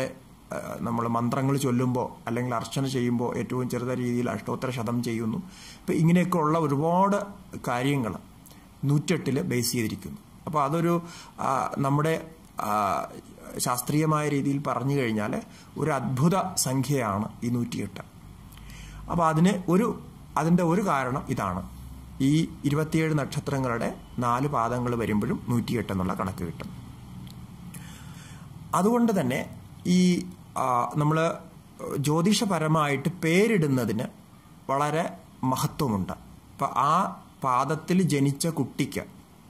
നമ്മൾ മന്ത്രങ്ങൾ ചൊല്ലുമ്പോൾ അല്ലെങ്കിൽ അർച്ചന ചെയ്യുമ്പോൾ ഏറ്റവും ചെറുത രീതിയിൽ അഷ്ടോത്തര ശതം ചെയ്യുന്നു ഇപ്പം ഇങ്ങനെയൊക്കെ ഉള്ള ഒരുപാട് കാര്യങ്ങൾ നൂറ്റെട്ടിൽ ബേസ് ചെയ്തിരിക്കുന്നു അപ്പോൾ അതൊരു നമ്മുടെ ശാസ്ത്രീയമായ രീതിയിൽ പറഞ്ഞു കഴിഞ്ഞാൽ ഒരു അദ്ഭുത സംഖ്യയാണ് ഈ നൂറ്റിയെട്ട് അപ്പോൾ അതിന് ഒരു അതിൻ്റെ ഒരു കാരണം ഇതാണ് ഈ ഇരുപത്തിയേഴ് നക്ഷത്രങ്ങളുടെ നാല് പാദങ്ങൾ വരുമ്പോഴും നൂറ്റിയെട്ട് എന്നുള്ള കണക്ക് കിട്ടും അതുകൊണ്ട് തന്നെ ഈ നമ്മൾ ജ്യോതിഷപരമായിട്ട് പേരിടുന്നതിന് വളരെ മഹത്വമുണ്ട് അപ്പം ആ പാദത്തിൽ ജനിച്ച കുട്ടിക്ക്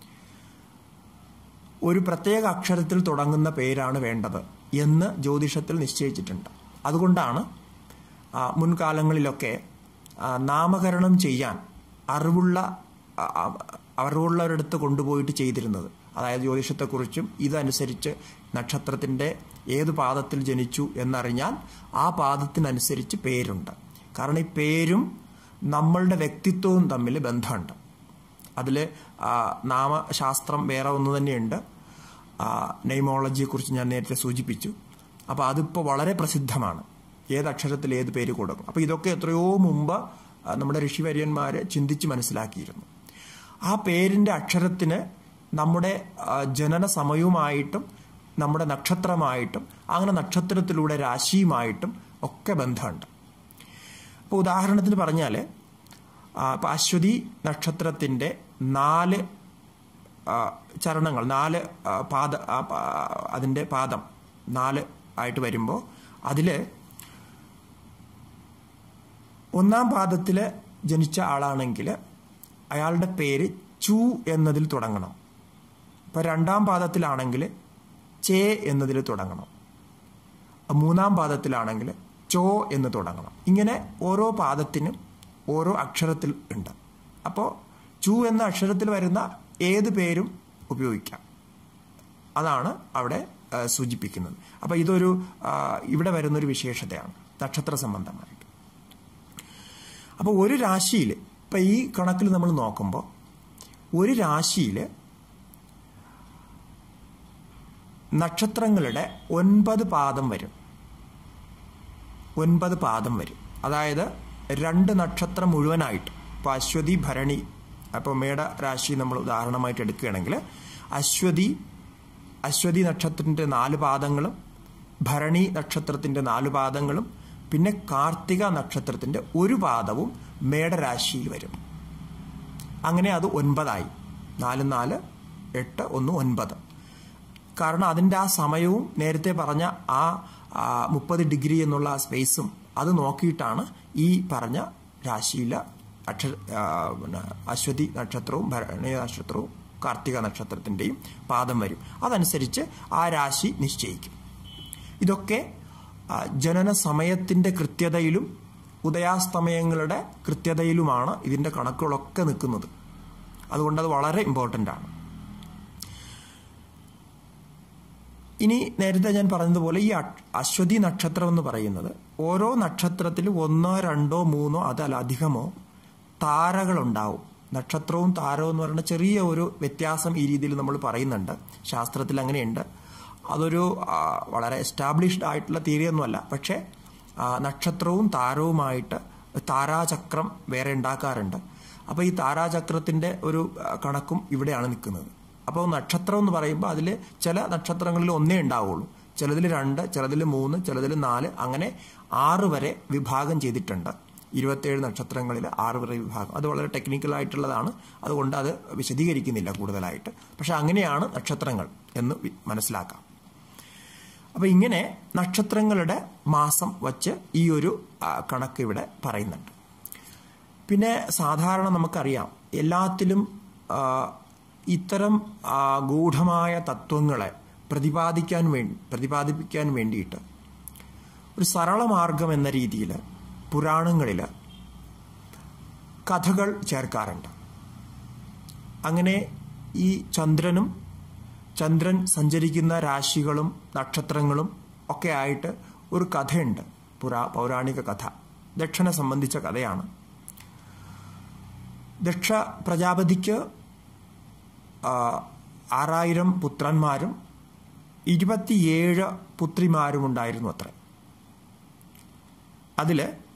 ഒരു പ്രത്യേക അക്ഷരത്തിൽ തുടങ്ങുന്ന പേരാണ് വേണ്ടത് എന്ന് ജ്യോതിഷത്തിൽ നിശ്ചയിച്ചിട്ടുണ്ട് അതുകൊണ്ടാണ് മുൻകാലങ്ങളിലൊക്കെ നാമകരണം ചെയ്യാൻ അറിവുള്ള അറിവുള്ളവരടുത്ത് കൊണ്ടുപോയിട്ട് ചെയ്തിരുന്നത് അതായത് ജ്യോതിഷത്തെക്കുറിച്ചും ഇതനുസരിച്ച് നക്ഷത്രത്തിൻ്റെ ഏത് പാദത്തിൽ ജനിച്ചു എന്നറിഞ്ഞാൽ ആ പാദത്തിനനുസരിച്ച് പേരുണ്ട് കാരണം ഈ പേരും നമ്മളുടെ വ്യക്തിത്വവും തമ്മിൽ ബന്ധമുണ്ട് അതിൽ നാമശാസ്ത്രം വേറെ ഒന്ന് തന്നെയുണ്ട് നെയ്മോളജിയെക്കുറിച്ച് ഞാൻ നേരത്തെ സൂചിപ്പിച്ചു അപ്പോൾ അതിപ്പോൾ വളരെ പ്രസിദ്ധമാണ് ഏത് അക്ഷരത്തിൽ ഏത് പേര് കൊടുക്കും അപ്പോൾ ഇതൊക്കെ എത്രയോ മുമ്പ് നമ്മുടെ ഋഷിവര്യന്മാർ ചിന്തിച്ച് മനസ്സിലാക്കിയിരുന്നു ആ പേരിൻ്റെ അക്ഷരത്തിന് നമ്മുടെ ജനന സമയവുമായിട്ടും നമ്മുടെ നക്ഷത്രമായിട്ടും അങ്ങനെ നക്ഷത്രത്തിലൂടെ രാശിയുമായിട്ടും ഒക്കെ ബന്ധമുണ്ട് അപ്പോൾ ഉദാഹരണത്തിന് പറഞ്ഞാൽ ഇപ്പം അശ്വതി നക്ഷത്രത്തിൻ്റെ നാല് ചരണങ്ങൾ നാല് പാദ അതിൻ്റെ പാദം നാല് ആയിട്ട് വരുമ്പോൾ അതിൽ ഒന്നാം പാദത്തിൽ ജനിച്ച ആളാണെങ്കിൽ അയാളുടെ പേര് ചു എന്നതിൽ തുടങ്ങണം ഇപ്പം രണ്ടാം പാദത്തിലാണെങ്കിൽ ചേ എന്നതിൽ തുടങ്ങണം മൂന്നാം പാദത്തിലാണെങ്കിൽ ചോ എന്ന് തുടങ്ങണം ഇങ്ങനെ ഓരോ പാദത്തിനും ഓരോ അക്ഷരത്തിൽ ഉണ്ട് അപ്പോൾ ചു എന്ന അക്ഷരത്തിൽ വരുന്ന ഏത് പേരും ഉപയോഗിക്കാം അതാണ് അവിടെ സൂചിപ്പിക്കുന്നത് അപ്പോൾ ഇതൊരു ഇവിടെ വരുന്നൊരു വിശേഷതയാണ് നക്ഷത്ര സംബന്ധമായിട്ട് അപ്പോൾ ഒരു രാശിയിൽ ഇപ്പം ഈ കണക്കിൽ നമ്മൾ നോക്കുമ്പോൾ ഒരു രാശിയിൽ നക്ഷത്രങ്ങളുടെ ഒൻപത് പാദം വരും ഒൻപത് പാദം വരും അതായത് രണ്ട് നക്ഷത്രം മുഴുവനായിട്ട് ഇപ്പോൾ അശ്വതി ഭരണി അപ്പോൾ മേട രാശി നമ്മൾ ഉദാഹരണമായിട്ട് എടുക്കുകയാണെങ്കിൽ അശ്വതി അശ്വതി നക്ഷത്രത്തിൻ്റെ നാല് പാദങ്ങളും ഭരണി നക്ഷത്രത്തിൻ്റെ നാല് പാദങ്ങളും പിന്നെ കാർത്തിക നക്ഷത്രത്തിൻ്റെ ഒരു പാദവും മേടരാശിയിൽ വരും അങ്ങനെ അത് ഒൻപതായി നാല് നാല് എട്ട് ഒന്ന് ഒൻപത് കാരണം അതിൻ്റെ ആ സമയവും നേരത്തെ പറഞ്ഞ ആ മുപ്പത് ഡിഗ്രി എന്നുള്ള ആ സ്പേസും അത് നോക്കിയിട്ടാണ് ഈ പറഞ്ഞ രാശിയിലെ അക്ഷ പിന്നെ അശ്വതി നക്ഷത്രവും ഭരണി നക്ഷത്രവും കാർത്തിക നക്ഷത്രത്തിൻ്റെയും പാദം വരും അതനുസരിച്ച് ആ രാശി നിശ്ചയിക്കും ഇതൊക്കെ ജനന സമയത്തിൻ്റെ കൃത്യതയിലും ഉദയാസ്തമയങ്ങളുടെ കൃത്യതയിലുമാണ് ഇതിൻ്റെ കണക്കുകളൊക്കെ നിൽക്കുന്നത് അതുകൊണ്ട് അത് വളരെ ഇമ്പോർട്ടൻ്റ് ആണ് ഇനി നേരത്തെ ഞാൻ പറഞ്ഞതുപോലെ ഈ അശ്വതി നക്ഷത്രം എന്ന് പറയുന്നത് ഓരോ നക്ഷത്രത്തിലും ഒന്നോ രണ്ടോ മൂന്നോ അതലധികമോ താരകളുണ്ടാവും നക്ഷത്രവും താരവും എന്ന് പറയുന്ന ചെറിയ ഒരു വ്യത്യാസം ഈ രീതിയിൽ നമ്മൾ പറയുന്നുണ്ട് ശാസ്ത്രത്തിൽ അങ്ങനെയുണ്ട് അതൊരു വളരെ എസ്റ്റാബ്ലിഷ്ഡ് ആയിട്ടുള്ള തിയറിയൊന്നുമല്ല പക്ഷേ നക്ഷത്രവും താരവുമായിട്ട് താരാചക്രം വേറെ ഉണ്ടാക്കാറുണ്ട് അപ്പോൾ ഈ താരാചക്രത്തിൻ്റെ ഒരു കണക്കും ഇവിടെയാണ് നിൽക്കുന്നത് അപ്പോൾ നക്ഷത്രം എന്ന് പറയുമ്പോൾ അതിൽ ചില നക്ഷത്രങ്ങളിൽ ഒന്നേ ഉണ്ടാവുള്ളൂ ചിലതിൽ രണ്ട് ചിലതിൽ മൂന്ന് ചിലതിൽ നാല് അങ്ങനെ ആറ് വരെ വിഭാഗം ചെയ്തിട്ടുണ്ട് ഇരുപത്തേഴ് നക്ഷത്രങ്ങളിൽ ആറ് വരെ വിഭാഗം അത് വളരെ ടെക്നിക്കൽ ആയിട്ടുള്ളതാണ് അതുകൊണ്ട് അത് വിശദീകരിക്കുന്നില്ല കൂടുതലായിട്ട് പക്ഷെ അങ്ങനെയാണ് നക്ഷത്രങ്ങൾ എന്ന് മനസ്സിലാക്കാം അപ്പോൾ ഇങ്ങനെ നക്ഷത്രങ്ങളുടെ മാസം വച്ച് ഈ ഒരു കണക്ക് ഇവിടെ പറയുന്നുണ്ട് പിന്നെ സാധാരണ നമുക്കറിയാം എല്ലാത്തിലും ഇത്തരം ഗൂഢമായ തത്വങ്ങളെ പ്രതിപാദിക്കാൻ വേണ്ടി പ്രതിപാദിപ്പിക്കാൻ വേണ്ടിയിട്ട് ഒരു സരളമാർഗം എന്ന രീതിയിൽ പുരാണങ്ങളിൽ കഥകൾ ചേർക്കാറുണ്ട് അങ്ങനെ ഈ ചന്ദ്രനും ചന്ദ്രൻ സഞ്ചരിക്കുന്ന രാശികളും നക്ഷത്രങ്ങളും ഒക്കെ ആയിട്ട് ഒരു കഥയുണ്ട് പുരാ പൗരാണിക കഥ ദക്ഷനെ സംബന്ധിച്ച കഥയാണ് ദക്ഷ പ്രജാപതിക്ക് ആറായിരം പുത്രന്മാരും ഇരുപത്തിയേഴ് പുത്രിമാരും ഉണ്ടായിരുന്നു അത്ര അതിൽ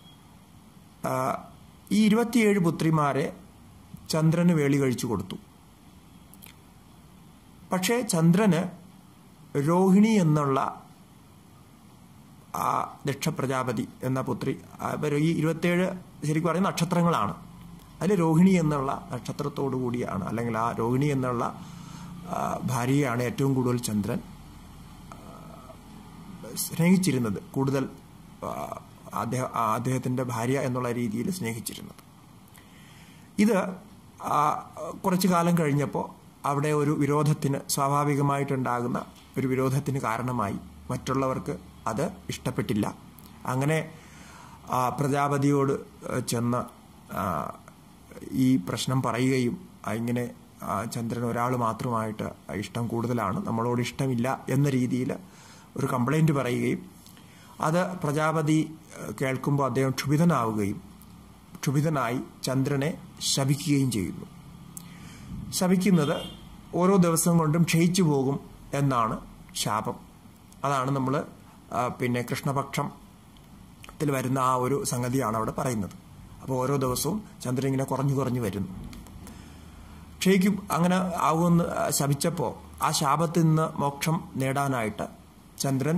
ഈ ഇരുപത്തിയേഴ് പുത്രിമാരെ ചന്ദ്രന് വേളി കഴിച്ചു കൊടുത്തു പക്ഷേ ചന്ദ്രന് രോഹിണി എന്നുള്ള ആ ദക്ഷ പ്രജാപതി എന്ന പുത്രി ഈ ഇരുപത്തേഴ് ശരിക്കും പറയുന്ന നക്ഷത്രങ്ങളാണ് അതിൽ രോഹിണി എന്നുള്ള നക്ഷത്രത്തോടു കൂടിയാണ് അല്ലെങ്കിൽ ആ രോഹിണി എന്നുള്ള ഭാര്യയാണ് ഏറ്റവും കൂടുതൽ ചന്ദ്രൻ സ്നേഹിച്ചിരുന്നത് കൂടുതൽ അദ്ദേഹം അദ്ദേഹത്തിൻ്റെ ഭാര്യ എന്നുള്ള രീതിയിൽ സ്നേഹിച്ചിരുന്നത് ഇത് കുറച്ചു കാലം കഴിഞ്ഞപ്പോൾ അവിടെ ഒരു വിരോധത്തിന് സ്വാഭാവികമായിട്ടുണ്ടാകുന്ന ഒരു വിരോധത്തിന് കാരണമായി മറ്റുള്ളവർക്ക് അത് ഇഷ്ടപ്പെട്ടില്ല അങ്ങനെ പ്രജാപതിയോട് ചെന്ന് ഈ പ്രശ്നം പറയുകയും ഇങ്ങനെ ചന്ദ്രൻ ഒരാൾ മാത്രമായിട്ട് ഇഷ്ടം കൂടുതലാണ് നമ്മളോട് ഇഷ്ടമില്ല എന്ന രീതിയിൽ ഒരു കംപ്ലൈൻറ്റ് പറയുകയും അത് പ്രജാപതി കേൾക്കുമ്പോൾ അദ്ദേഹം ക്ഷുഭിതനാവുകയും ക്ഷുഭിതനായി ചന്ദ്രനെ ശപിക്കുകയും ചെയ്യുന്നു ശപിക്കുന്നത് ഓരോ ദിവസം കൊണ്ടും ക്ഷയിച്ചു പോകും എന്നാണ് ശാപം അതാണ് നമ്മൾ പിന്നെ കൃഷ്ണപക്ഷത്തിൽ വരുന്ന ആ ഒരു സംഗതിയാണ് അവിടെ പറയുന്നത് അപ്പോൾ ഓരോ ദിവസവും ചന്ദ്രൻ ഇങ്ങനെ കുറഞ്ഞു കുറഞ്ഞു വരുന്നു ക്ഷയിക്കും അങ്ങനെ ആകുമെന്ന് ശപിച്ചപ്പോൾ ആ ശാപത്തിൽ നിന്ന് മോക്ഷം നേടാനായിട്ട് ചന്ദ്രൻ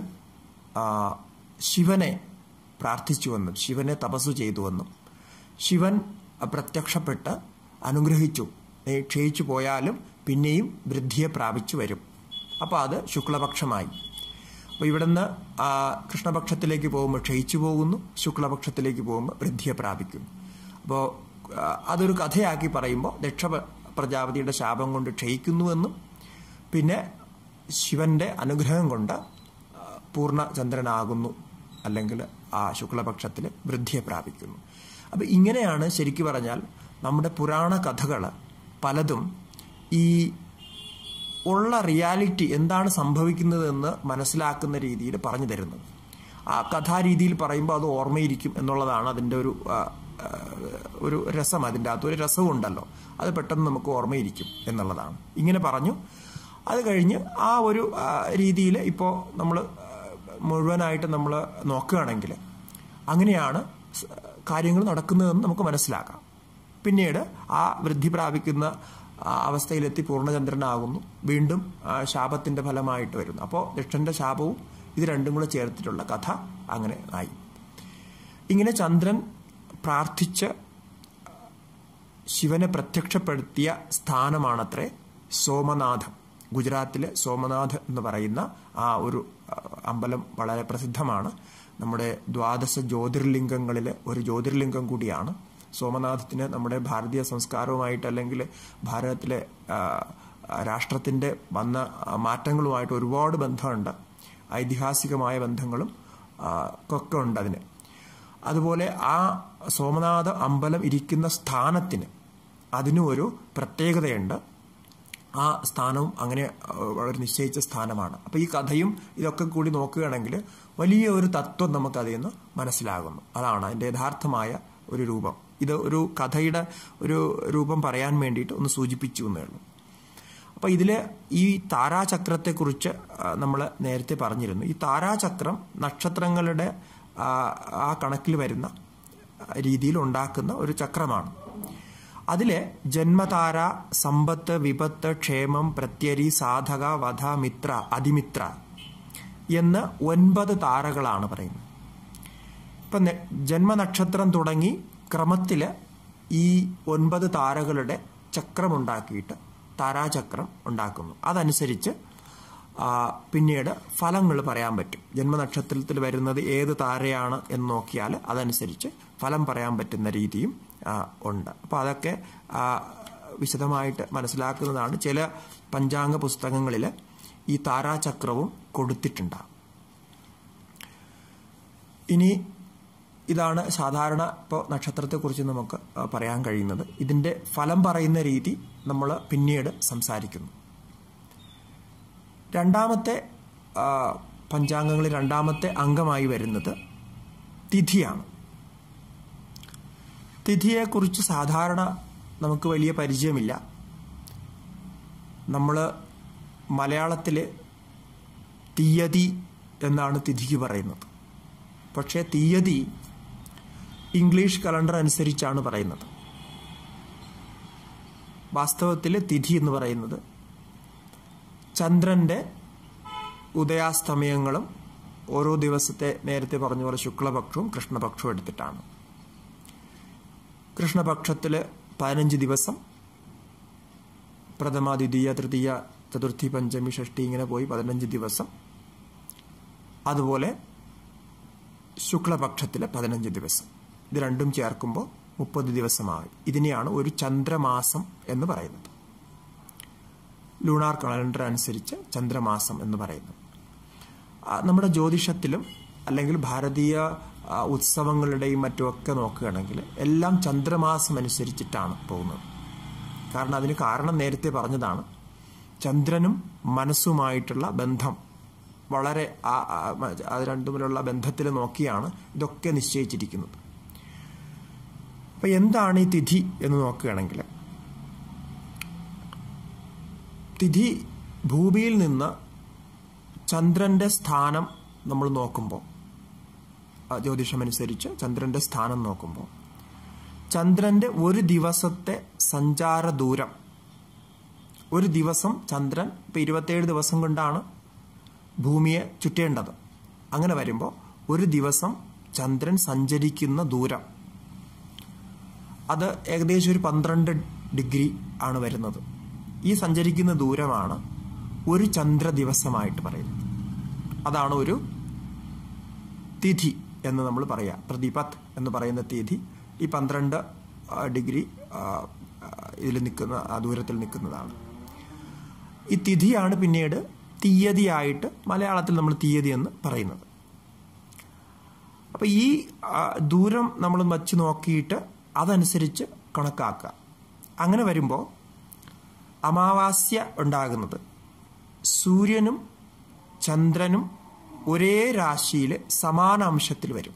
ശിവനെ പ്രാർത്ഥിച്ചുവെന്നും ശിവനെ തപസ് ചെയ്തുവെന്നും ശിവൻ പ്രത്യക്ഷപ്പെട്ട് അനുഗ്രഹിച്ചു നീ ക്ഷയിച്ചു പോയാലും പിന്നെയും വൃദ്ധിയെ പ്രാപിച്ചു വരും അപ്പോൾ അത് ശുക്ലപക്ഷമായി അപ്പോൾ ഇവിടുന്ന് കൃഷ്ണപക്ഷത്തിലേക്ക് പോകുമ്പോൾ ക്ഷയിച്ചു പോകുന്നു ശുക്ലപക്ഷത്തിലേക്ക് പോകുമ്പോൾ വൃദ്ധിയെ പ്രാപിക്കുന്നു അപ്പോൾ അതൊരു കഥയാക്കി പറയുമ്പോൾ ദക്ഷ പ്രജാപതിയുടെ ശാപം കൊണ്ട് ക്ഷയിക്കുന്നുവെന്നും പിന്നെ ശിവന്റെ അനുഗ്രഹം കൊണ്ട് പൂർണ്ണചന്ദ്രനാകുന്നു അല്ലെങ്കിൽ ആ ശുക്ലപക്ഷത്തിൽ വൃദ്ധിയെ പ്രാപിക്കുന്നു അപ്പം ഇങ്ങനെയാണ് ശരിക്കു പറഞ്ഞാൽ നമ്മുടെ പുരാണ കഥകൾ പലതും ഈ ഉള്ള റിയാലിറ്റി എന്താണ് സംഭവിക്കുന്നതെന്ന് മനസ്സിലാക്കുന്ന രീതിയിൽ പറഞ്ഞു തരുന്നത് ആ കഥാരീതിയിൽ പറയുമ്പോൾ അത് ഓർമ്മയിരിക്കും എന്നുള്ളതാണ് അതിൻ്റെ ഒരു ഒരു രസം അതിൻ്റെ അകത്ത് ഒരു രസമുണ്ടല്ലോ അത് പെട്ടെന്ന് നമുക്ക് ഓർമ്മയിരിക്കും എന്നുള്ളതാണ് ഇങ്ങനെ പറഞ്ഞു അത് കഴിഞ്ഞ് ആ ഒരു രീതിയിൽ ഇപ്പോൾ നമ്മൾ മുഴുവനായിട്ട് നമ്മൾ നോക്കുകയാണെങ്കിൽ അങ്ങനെയാണ് കാര്യങ്ങൾ നടക്കുന്നതെന്ന് നമുക്ക് മനസ്സിലാക്കാം പിന്നീട് ആ വൃദ്ധി പ്രാപിക്കുന്ന അവസ്ഥയിലെത്തി പൂർണ്ണചന്ദ്രനാകുന്നു വീണ്ടും ശാപത്തിന്റെ ഫലമായിട്ട് വരുന്നു അപ്പോൾ ദക്ഷന്റെ ശാപവും ഇത് രണ്ടും കൂടെ ചേർത്തിട്ടുള്ള കഥ അങ്ങനെ ആയി ഇങ്ങനെ ചന്ദ്രൻ പ്രാർത്ഥിച്ച് ശിവനെ പ്രത്യക്ഷപ്പെടുത്തിയ സ്ഥാനമാണത്രേ സോമനാഥം ഗുജറാത്തിലെ സോമനാഥ് എന്ന് പറയുന്ന ആ ഒരു അമ്പലം വളരെ പ്രസിദ്ധമാണ് നമ്മുടെ ദ്വാദശ ജ്യോതിർലിംഗങ്ങളിൽ ഒരു ജ്യോതിർലിംഗം കൂടിയാണ് സോമനാഥത്തിന് നമ്മുടെ ഭാരതീയ സംസ്കാരവുമായിട്ട് അല്ലെങ്കിൽ ഭാരതത്തിലെ രാഷ്ട്രത്തിൻ്റെ വന്ന മാറ്റങ്ങളുമായിട്ട് ഒരുപാട് ബന്ധമുണ്ട് ഐതിഹാസികമായ ബന്ധങ്ങളും ഒക്കെ ഉണ്ട് അതിന് അതുപോലെ ആ സോമനാഥ അമ്പലം ഇരിക്കുന്ന സ്ഥാനത്തിന് അതിനും ഒരു പ്രത്യേകതയുണ്ട് ആ സ്ഥാനവും അങ്ങനെ വളരെ നിശ്ചയിച്ച സ്ഥാനമാണ് അപ്പോൾ ഈ കഥയും ഇതൊക്കെ കൂടി നോക്കുകയാണെങ്കിൽ വലിയ ഒരു തത്വം നമുക്ക് അതിൽ നിന്ന് മനസ്സിലാകുന്നു അതാണ് അതിൻ്റെ യഥാർത്ഥമായ ഒരു രൂപം ഇത് ഒരു കഥയുടെ ഒരു രൂപം പറയാൻ വേണ്ടിയിട്ട് ഒന്ന് സൂചിപ്പിച്ചു എന്നേ ഉള്ളൂ അപ്പോൾ ഇതിൽ ഈ താരാചക്രത്തെക്കുറിച്ച് നമ്മൾ നേരത്തെ പറഞ്ഞിരുന്നു ഈ താരാചക്രം നക്ഷത്രങ്ങളുടെ ആ കണക്കിൽ വരുന്ന രീതിയിൽ ഉണ്ടാക്കുന്ന ഒരു ചക്രമാണ് അതിലെ ജന്മതാര സമ്പത്ത് വിപത്ത് ക്ഷേമം പ്രത്യരി സാധക വധ മിത്ര അതിമിത്ര എന്ന് ഒൻപത് താരകളാണ് പറയുന്നത് ഇപ്പം ജന്മനക്ഷത്രം തുടങ്ങി ക്രമത്തിൽ ഈ ഒൻപത് താരകളുടെ ചക്രമുണ്ടാക്കിയിട്ട് താരാചക്രം ഉണ്ടാക്കുന്നു അതനുസരിച്ച് പിന്നീട് ഫലങ്ങൾ പറയാൻ പറ്റും ജന്മനക്ഷത്രത്തിൽ വരുന്നത് ഏത് താരയാണ് എന്ന് നോക്കിയാൽ അതനുസരിച്ച് ഫലം പറയാൻ പറ്റുന്ന രീതിയും ഉണ്ട് അപ്പോൾ അതൊക്കെ വിശദമായിട്ട് മനസ്സിലാക്കുന്നതാണ് ചില പഞ്ചാംഗ പുസ്തകങ്ങളിൽ ഈ താരാചക്രവും കൊടുത്തിട്ടുണ്ടാകും ഇനി ഇതാണ് സാധാരണ ഇപ്പോൾ നക്ഷത്രത്തെക്കുറിച്ച് നമുക്ക് പറയാൻ കഴിയുന്നത് ഇതിൻ്റെ ഫലം പറയുന്ന രീതി നമ്മൾ പിന്നീട് സംസാരിക്കുന്നു രണ്ടാമത്തെ പഞ്ചാംഗങ്ങളിൽ രണ്ടാമത്തെ അംഗമായി വരുന്നത് തിഥിയാണ് തിഥിയെക്കുറിച്ച് സാധാരണ നമുക്ക് വലിയ പരിചയമില്ല നമ്മൾ മലയാളത്തിൽ തീയതി എന്നാണ് തിഥിക്ക് പറയുന്നത് പക്ഷേ തീയതി ഇംഗ്ലീഷ് കലണ്ടർ അനുസരിച്ചാണ് പറയുന്നത് വാസ്തവത്തിൽ തിഥി എന്ന് പറയുന്നത് ചന്ദ്രൻ്റെ ഉദയാസ്തമയങ്ങളും ഓരോ ദിവസത്തെ നേരത്തെ പറഞ്ഞ പോലെ ശുക്ലപക്ഷവും കൃഷ്ണപക്ഷവും എടുത്തിട്ടാണ് കൃഷ്ണപക്ഷത്തിൽ പതിനഞ്ച് ദിവസം പ്രഥമ ദ്വിതീയ തൃതീയ ചതുർത്ഥി പഞ്ചമി ഷഷ്ടി ഇങ്ങനെ പോയി പതിനഞ്ച് ദിവസം അതുപോലെ ശുക്ലപക്ഷത്തിൽ പതിനഞ്ച് ദിവസം ഇത് രണ്ടും ചേർക്കുമ്പോൾ മുപ്പത് ദിവസമായി ഇതിനെയാണ് ഒരു ചന്ദ്രമാസം എന്ന് പറയുന്നത് ലൂണാർ കലണ്ടർ അനുസരിച്ച് ചന്ദ്രമാസം എന്ന് പറയുന്നത് നമ്മുടെ ജ്യോതിഷത്തിലും അല്ലെങ്കിൽ ഭാരതീയ ഉത്സവങ്ങളുടെയും മറ്റുമൊക്കെ നോക്കുകയാണെങ്കിൽ എല്ലാം ചന്ദ്രമാസം അനുസരിച്ചിട്ടാണ് പോകുന്നത് കാരണം അതിന് കാരണം നേരത്തെ പറഞ്ഞതാണ് ചന്ദ്രനും മനസ്സുമായിട്ടുള്ള ബന്ധം വളരെ അത് രണ്ടുമിലുള്ള ബന്ധത്തിൽ നോക്കിയാണ് ഇതൊക്കെ നിശ്ചയിച്ചിരിക്കുന്നത് അപ്പം എന്താണ് ഈ തിഥി എന്ന് നോക്കുകയാണെങ്കിൽ തിഥി ഭൂമിയിൽ നിന്ന് ചന്ദ്രന്റെ സ്ഥാനം നമ്മൾ നോക്കുമ്പോൾ ജ്യോതിഷമനുസരിച്ച് ചന്ദ്രന്റെ സ്ഥാനം നോക്കുമ്പോൾ ചന്ദ്രന്റെ ഒരു ദിവസത്തെ സഞ്ചാര ദൂരം ഒരു ദിവസം ചന്ദ്രൻ ഇപ്പം ഇരുപത്തേഴ് ദിവസം കൊണ്ടാണ് ഭൂമിയെ ചുറ്റേണ്ടത് അങ്ങനെ വരുമ്പോൾ ഒരു ദിവസം ചന്ദ്രൻ സഞ്ചരിക്കുന്ന ദൂരം അത് ഏകദേശം ഒരു പന്ത്രണ്ട് ഡിഗ്രി ആണ് വരുന്നത് ഈ സഞ്ചരിക്കുന്ന ദൂരമാണ് ഒരു ചന്ദ്ര ദിവസമായിട്ട് പറയുന്നത് അതാണ് ഒരു തിഥി എന്ന് നമ്മൾ പറയാം പ്രതിപത് എന്ന് പറയുന്ന തിഥി ഈ പന്ത്രണ്ട് ഡിഗ്രി ഇതിൽ നിൽക്കുന്ന ആ ദൂരത്തിൽ നിൽക്കുന്നതാണ് ഈ തിഥിയാണ് പിന്നീട് തീയതിയായിട്ട് മലയാളത്തിൽ നമ്മൾ തീയതി എന്ന് പറയുന്നത് അപ്പോൾ ഈ ദൂരം നമ്മൾ വച്ച് നോക്കിയിട്ട് അതനുസരിച്ച് കണക്കാക്കുക അങ്ങനെ വരുമ്പോൾ അമാവാസ്യ ഉണ്ടാകുന്നത് സൂര്യനും ചന്ദ്രനും ഒരേ രാശിയിൽ സമാന അംശത്തിൽ വരും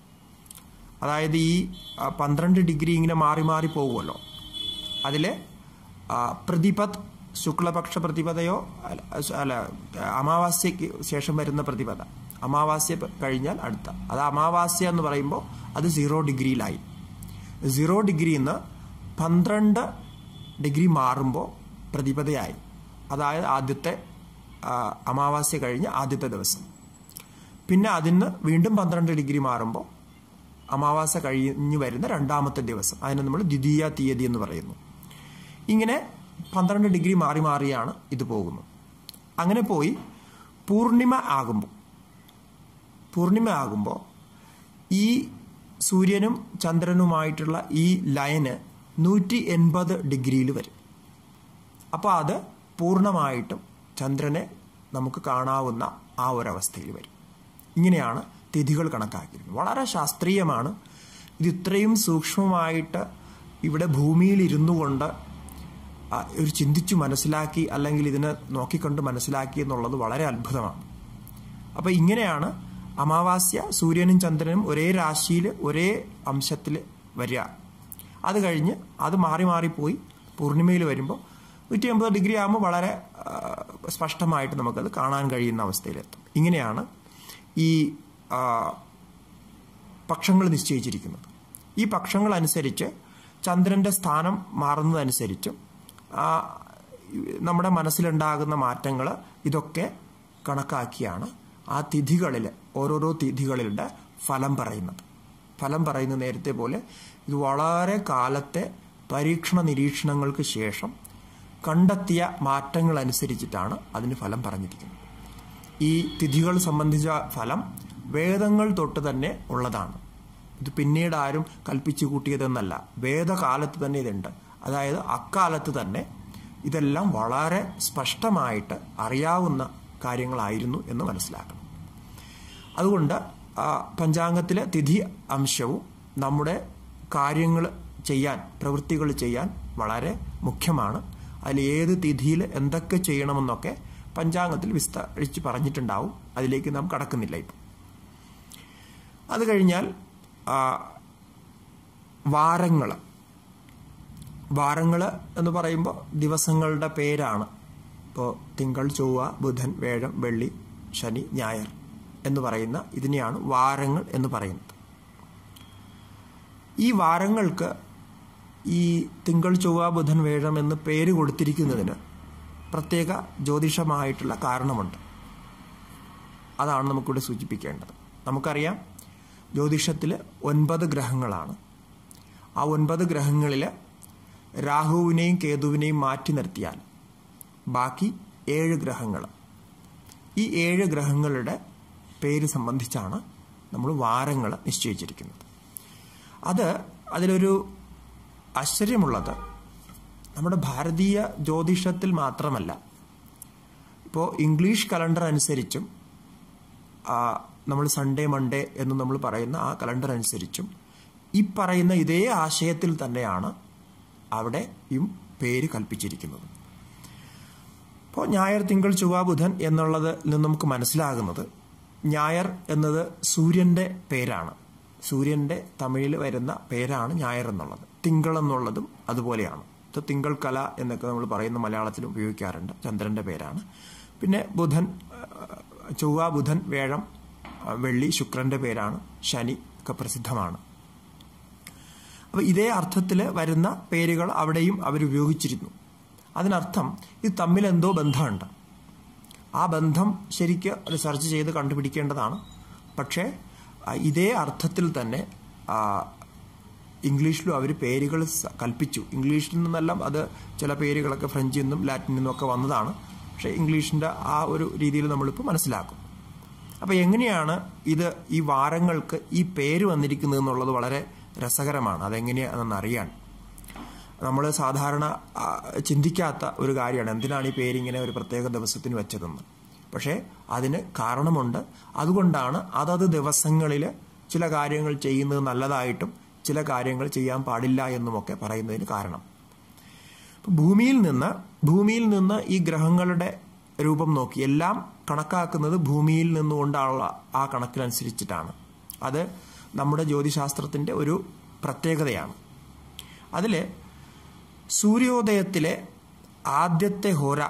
അതായത് ഈ പന്ത്രണ്ട് ഡിഗ്രി ഇങ്ങനെ മാറി മാറി പോകുമല്ലോ അതിൽ പ്രതിപത് ശുക്ലപക്ഷ പ്രതിപദയോ അല്ല അമാവാസ്യക്ക് ശേഷം വരുന്ന പ്രതിപദ അമാവാസ്യ കഴിഞ്ഞാൽ അടുത്ത അത് അമാവാസ്യ എന്ന് പറയുമ്പോൾ അത് സീറോ ഡിഗ്രിയിലായി സീറോ ഡിഗ്രിയിൽ നിന്ന് പന്ത്രണ്ട് ഡിഗ്രി മാറുമ്പോൾ പ്രതിപദയായി അതായത് ആദ്യത്തെ അമാവാസ്യ കഴിഞ്ഞ് ആദ്യത്തെ ദിവസം പിന്നെ അതിന് വീണ്ടും പന്ത്രണ്ട് ഡിഗ്രി മാറുമ്പോൾ അമാവാസ്യ കഴിഞ്ഞു വരുന്ന രണ്ടാമത്തെ ദിവസം അതിനെ നമ്മൾ ദ്വിതീയ തീയതി എന്ന് പറയുന്നു ഇങ്ങനെ പന്ത്രണ്ട് ഡിഗ്രി മാറി മാറിയാണ് ഇത് പോകുന്നത് അങ്ങനെ പോയി പൂർണിമ ആകുമ്പോൾ പൂർണിമ ആകുമ്പോൾ ഈ സൂര്യനും ചന്ദ്രനുമായിട്ടുള്ള ഈ ലൈന് നൂറ്റി എൺപത് ഡിഗ്രിയിൽ വരും അപ്പോൾ അത് പൂർണ്ണമായിട്ടും ചന്ദ്രനെ നമുക്ക് കാണാവുന്ന ആ ഒരവസ്ഥയിൽ വരും ഇങ്ങനെയാണ് തിഥികൾ കണക്കാക്കിയിരുന്നത് വളരെ ശാസ്ത്രീയമാണ് ഇത് ഇത്രയും സൂക്ഷ്മമായിട്ട് ഇവിടെ ഭൂമിയിൽ ഇരുന്നു കൊണ്ട് ഒരു ചിന്തിച്ചു മനസ്സിലാക്കി അല്ലെങ്കിൽ ഇതിനെ നോക്കിക്കൊണ്ട് മനസ്സിലാക്കി എന്നുള്ളത് വളരെ അത്ഭുതമാണ് അപ്പോൾ ഇങ്ങനെയാണ് അമാവാസ്യ സൂര്യനും ചന്ദ്രനും ഒരേ രാശിയിൽ ഒരേ അംശത്തിൽ വരിക അത് കഴിഞ്ഞ് അത് മാറി മാറിപ്പോയി പൂർണിമയിൽ വരുമ്പോൾ നൂറ്റി അമ്പത് ഡിഗ്രി ആകുമ്പോൾ വളരെ സ്പഷ്ടമായിട്ട് നമുക്കത് കാണാൻ കഴിയുന്ന അവസ്ഥയിലെത്തും ഇങ്ങനെയാണ് ഈ പക്ഷങ്ങൾ നിശ്ചയിച്ചിരിക്കുന്നത് ഈ പക്ഷങ്ങൾ അനുസരിച്ച് ചന്ദ്രൻ്റെ സ്ഥാനം മാറുന്നതനുസരിച്ചും നമ്മുടെ മനസ്സിലുണ്ടാകുന്ന മാറ്റങ്ങൾ ഇതൊക്കെ കണക്കാക്കിയാണ് ആ തിഥികളിൽ ഓരോരോ തിഥികളിലുടെ ഫലം പറയുന്നത് ഫലം പറയുന്ന നേരത്തെ പോലെ ഇത് വളരെ കാലത്തെ പരീക്ഷണ നിരീക്ഷണങ്ങൾക്ക് ശേഷം കണ്ടെത്തിയ മാറ്റങ്ങൾ അനുസരിച്ചിട്ടാണ് അതിന് ഫലം പറഞ്ഞിരിക്കുന്നത് ഈ തിഥികൾ സംബന്ധിച്ച ഫലം വേദങ്ങൾ തൊട്ട് തന്നെ ഉള്ളതാണ് ഇത് പിന്നീട് ആരും കൽപ്പിച്ചു കൂട്ടിയതെന്നല്ല വേദകാലത്ത് തന്നെ ഇതുണ്ട് അതായത് അക്കാലത്ത് തന്നെ ഇതെല്ലാം വളരെ സ്പഷ്ടമായിട്ട് അറിയാവുന്ന കാര്യങ്ങളായിരുന്നു എന്ന് മനസ്സിലാക്കണം അതുകൊണ്ട് പഞ്ചാംഗത്തിലെ തിഥി അംശവും നമ്മുടെ കാര്യങ്ങൾ ചെയ്യാൻ പ്രവൃത്തികൾ ചെയ്യാൻ വളരെ മുഖ്യമാണ് അതിൽ ഏത് തിഥിയിൽ എന്തൊക്കെ ചെയ്യണമെന്നൊക്കെ പഞ്ചാംഗത്തിൽ വിസ്തരിച്ച് പറഞ്ഞിട്ടുണ്ടാവും അതിലേക്ക് നാം കടക്കുന്നില്ല ഇപ്പം അത് കഴിഞ്ഞാൽ വാരങ്ങൾ വാരങ്ങൾ എന്ന് പറയുമ്പോൾ ദിവസങ്ങളുടെ പേരാണ് ഇപ്പോൾ തിങ്കൾ ചൊവ്വ ബുധൻ വേഴം വെള്ളി ശനി ഞായർ എന്ന് പറയുന്ന ഇതിനെയാണ് വാരങ്ങൾ എന്ന് പറയുന്നത് ഈ വാരങ്ങൾക്ക് ഈ തിങ്കൾ ചൊവ്വ ബുധൻ വേഴം എന്ന് പേര് കൊടുത്തിരിക്കുന്നതിന് പ്രത്യേക ജ്യോതിഷമായിട്ടുള്ള കാരണമുണ്ട് അതാണ് നമുക്കിവിടെ സൂചിപ്പിക്കേണ്ടത് നമുക്കറിയാം ജ്യോതിഷത്തിൽ ഒൻപത് ഗ്രഹങ്ങളാണ് ആ ഒൻപത് ഗ്രഹങ്ങളിൽ രാഹുവിനെയും കേതുവിനെയും മാറ്റി നിർത്തിയാൽ ബാക്കി ഏഴ് ഗ്രഹങ്ങൾ ഈ ഏഴ് ഗ്രഹങ്ങളുടെ പേര് സംബന്ധിച്ചാണ് നമ്മൾ വാരങ്ങൾ നിശ്ചയിച്ചിരിക്കുന്നത് അത് അതിലൊരു ആശ്ചര്യമുള്ളത് നമ്മുടെ ഭാരതീയ ജ്യോതിഷത്തിൽ മാത്രമല്ല ഇപ്പോൾ ഇംഗ്ലീഷ് കലണ്ടർ അനുസരിച്ചും നമ്മൾ സൺഡേ മൺഡേ എന്ന് നമ്മൾ പറയുന്ന ആ കലണ്ടർ അനുസരിച്ചും ഈ പറയുന്ന ഇതേ ആശയത്തിൽ തന്നെയാണ് അവിടെയും പേര് കൽപ്പിച്ചിരിക്കുന്നത് അപ്പോൾ ഞായർ തിങ്കൾ ചൊവ്വ ബുധൻ എന്നുള്ളത് നിന്ന് നമുക്ക് മനസ്സിലാകുന്നത് ഞായർ എന്നത് സൂര്യൻ്റെ പേരാണ് സൂര്യൻ്റെ തമിഴിൽ വരുന്ന പേരാണ് ഞായർ എന്നുള്ളത് തിങ്കൾ എന്നുള്ളതും അതുപോലെയാണ് ഇത് തിങ്കൾ കല എന്നൊക്കെ നമ്മൾ പറയുന്ന മലയാളത്തിൽ ഉപയോഗിക്കാറുണ്ട് ചന്ദ്രൻ്റെ പേരാണ് പിന്നെ ബുധൻ ചൊവ്വ ബുധൻ വേഴം വെള്ളി ശുക്രൻ്റെ പേരാണ് ശനി ഒക്കെ പ്രസിദ്ധമാണ് അപ്പോൾ ഇതേ അർത്ഥത്തിൽ വരുന്ന പേരുകൾ അവിടെയും അവരുപയോഗിച്ചിരുന്നു അതിനർത്ഥം ഇത് തമ്മിൽ എന്തോ ബന്ധമുണ്ട് ആ ബന്ധം ശരിക്ക് റിസർച്ച് ചെയ്ത് കണ്ടുപിടിക്കേണ്ടതാണ് പക്ഷേ ഇതേ അർത്ഥത്തിൽ തന്നെ ഇംഗ്ലീഷിലും അവർ പേരുകൾ കൽപ്പിച്ചു ഇംഗ്ലീഷിൽ നിന്നെല്ലാം അത് ചില പേരുകളൊക്കെ ഫ്രഞ്ചിൽ നിന്നും ലാറ്റിനിൽ നിന്നും ഒക്കെ വന്നതാണ് പക്ഷേ ഇംഗ്ലീഷിൻ്റെ ആ ഒരു രീതിയിൽ നമ്മളിപ്പോൾ മനസ്സിലാക്കും അപ്പോൾ എങ്ങനെയാണ് ഇത് ഈ വാരങ്ങൾക്ക് ഈ പേര് വന്നിരിക്കുന്നത് എന്നുള്ളത് വളരെ രസകരമാണ് അതെങ്ങനെയാണെന്ന് അറിയാൻ നമ്മൾ സാധാരണ ചിന്തിക്കാത്ത ഒരു കാര്യമാണ് എന്തിനാണ് ഈ പേരിങ്ങനെ ഒരു പ്രത്യേക ദിവസത്തിന് വെച്ചതെന്ന് പക്ഷേ അതിന് കാരണമുണ്ട് അതുകൊണ്ടാണ് അതത് ദിവസങ്ങളിൽ ചില കാര്യങ്ങൾ ചെയ്യുന്നത് നല്ലതായിട്ടും ചില കാര്യങ്ങൾ ചെയ്യാൻ പാടില്ല എന്നുമൊക്കെ പറയുന്നതിന് കാരണം ഭൂമിയിൽ നിന്ന് ഭൂമിയിൽ നിന്ന് ഈ ഗ്രഹങ്ങളുടെ രൂപം നോക്കി എല്ലാം കണക്കാക്കുന്നത് ഭൂമിയിൽ നിന്നുകൊണ്ടുള്ള ആ കണക്കിനനുസരിച്ചിട്ടാണ് അത് നമ്മുടെ ജ്യോതിശാസ്ത്രത്തിൻ്റെ ഒരു പ്രത്യേകതയാണ് അതിൽ സൂര്യോദയത്തിലെ ആദ്യത്തെ ഹോര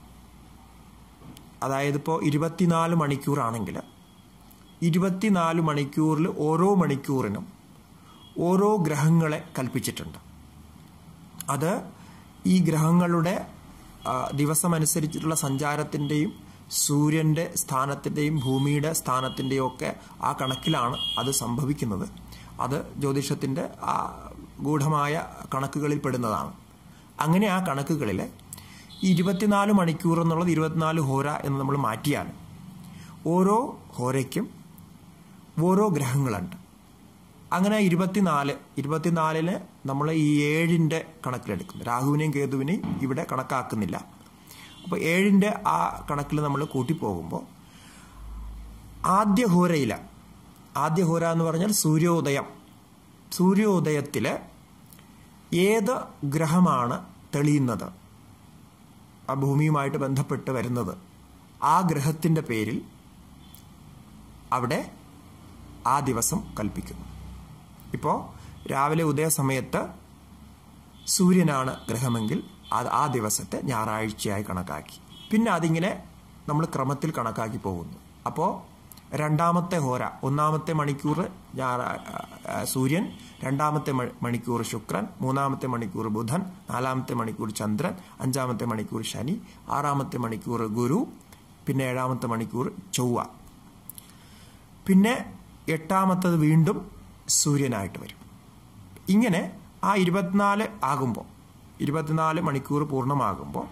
അതായത് ഇപ്പോൾ ഇരുപത്തിനാല് മണിക്കൂറാണെങ്കിൽ ഇരുപത്തിനാല് മണിക്കൂറിൽ ഓരോ മണിക്കൂറിനും ഓരോ ഗ്രഹങ്ങളെ കൽപ്പിച്ചിട്ടുണ്ട് അത് ഈ ഗ്രഹങ്ങളുടെ ദിവസമനുസരിച്ചിട്ടുള്ള സഞ്ചാരത്തിൻ്റെയും സൂര്യൻ്റെ സ്ഥാനത്തിൻ്റെയും ഭൂമിയുടെ സ്ഥാനത്തിൻ്റെയും ഒക്കെ ആ കണക്കിലാണ് അത് സംഭവിക്കുന്നത് അത് ജ്യോതിഷത്തിൻ്റെ ആ ഗൂഢമായ കണക്കുകളിൽ പെടുന്നതാണ് അങ്ങനെ ആ കണക്കുകളിൽ ഇരുപത്തിനാല് മണിക്കൂർ എന്നുള്ളത് ഇരുപത്തിനാല് ഹോര എന്ന് നമ്മൾ മാറ്റിയാൽ ഓരോ ഹോരയ്ക്കും ഓരോ ഗ്രഹങ്ങളുണ്ട് അങ്ങനെ ഇരുപത്തിനാല് ഇരുപത്തിനാലിന് നമ്മൾ ഈ ഏഴിൻ്റെ കണക്കിലെടുക്കും രാഹുവിനെയും കേതുവിനെയും ഇവിടെ കണക്കാക്കുന്നില്ല അപ്പോൾ ഏഴിൻ്റെ ആ കണക്കിൽ നമ്മൾ കൂട്ടിപ്പോകുമ്പോൾ ആദ്യ ഹോരയിൽ ആദ്യ ഹോര എന്ന് പറഞ്ഞാൽ സൂര്യോദയം സൂര്യോദയത്തിൽ ഏത് ഗ്രഹമാണ് തെളിയുന്നത് ആ ഭൂമിയുമായിട്ട് ബന്ധപ്പെട്ട് വരുന്നത് ആ ഗ്രഹത്തിൻ്റെ പേരിൽ അവിടെ ആ ദിവസം കൽപ്പിക്കുന്നു ഇപ്പോൾ രാവിലെ ഉദയ സമയത്ത് സൂര്യനാണ് ഗ്രഹമെങ്കിൽ അത് ആ ദിവസത്തെ ഞായറാഴ്ചയായി കണക്കാക്കി പിന്നെ അതിങ്ങനെ നമ്മൾ ക്രമത്തിൽ കണക്കാക്കി പോകുന്നു അപ്പോൾ രണ്ടാമത്തെ ഹോര ഒന്നാമത്തെ മണിക്കൂർ സൂര്യൻ രണ്ടാമത്തെ മണിക്കൂർ ശുക്രൻ മൂന്നാമത്തെ മണിക്കൂർ ബുധൻ നാലാമത്തെ മണിക്കൂർ ചന്ദ്രൻ അഞ്ചാമത്തെ മണിക്കൂർ ശനി ആറാമത്തെ മണിക്കൂർ ഗുരു പിന്നെ ഏഴാമത്തെ മണിക്കൂർ ചൊവ്വ പിന്നെ എട്ടാമത്തത് വീണ്ടും സൂര്യനായിട്ട് വരും ഇങ്ങനെ ആ ഇരുപത്തിനാല് ആകുമ്പോൾ ഇരുപത്തിനാല് മണിക്കൂർ പൂർണ്ണമാകുമ്പോൾ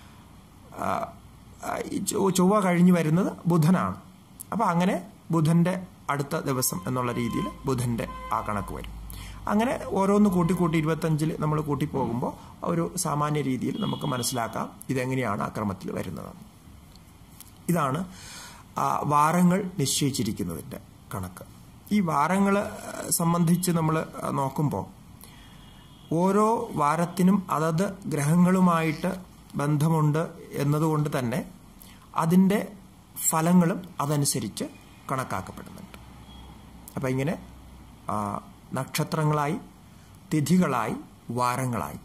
ചൊവ്വ കഴിഞ്ഞ് വരുന്നത് ബുധനാണ് അപ്പോൾ അങ്ങനെ ബുധൻ്റെ അടുത്ത ദിവസം എന്നുള്ള രീതിയിൽ ബുധൻ്റെ ആ കണക്ക് വരും അങ്ങനെ ഓരോന്ന് കൂട്ടി കൂട്ടി ഇരുപത്തഞ്ചിൽ നമ്മൾ കൂട്ടി പോകുമ്പോൾ ഒരു സാമാന്യ രീതിയിൽ നമുക്ക് മനസ്സിലാക്കാം ഇതെങ്ങനെയാണ് ആ ക്രമത്തിൽ വരുന്നത് ഇതാണ് വാരങ്ങൾ നിശ്ചയിച്ചിരിക്കുന്നതിൻ്റെ കണക്ക് ഈ വാരങ്ങൾ സംബന്ധിച്ച് നമ്മൾ നോക്കുമ്പോൾ ഓരോ വാരത്തിനും അതത് ഗ്രഹങ്ങളുമായിട്ട് ബന്ധമുണ്ട് എന്നതുകൊണ്ട് തന്നെ അതിൻ്റെ ഫലങ്ങളും അതനുസരിച്ച് കണക്കാക്കപ്പെടുന്നുണ്ട് അപ്പം ഇങ്ങനെ നക്ഷത്രങ്ങളായി തിഥികളായി വാരങ്ങളായി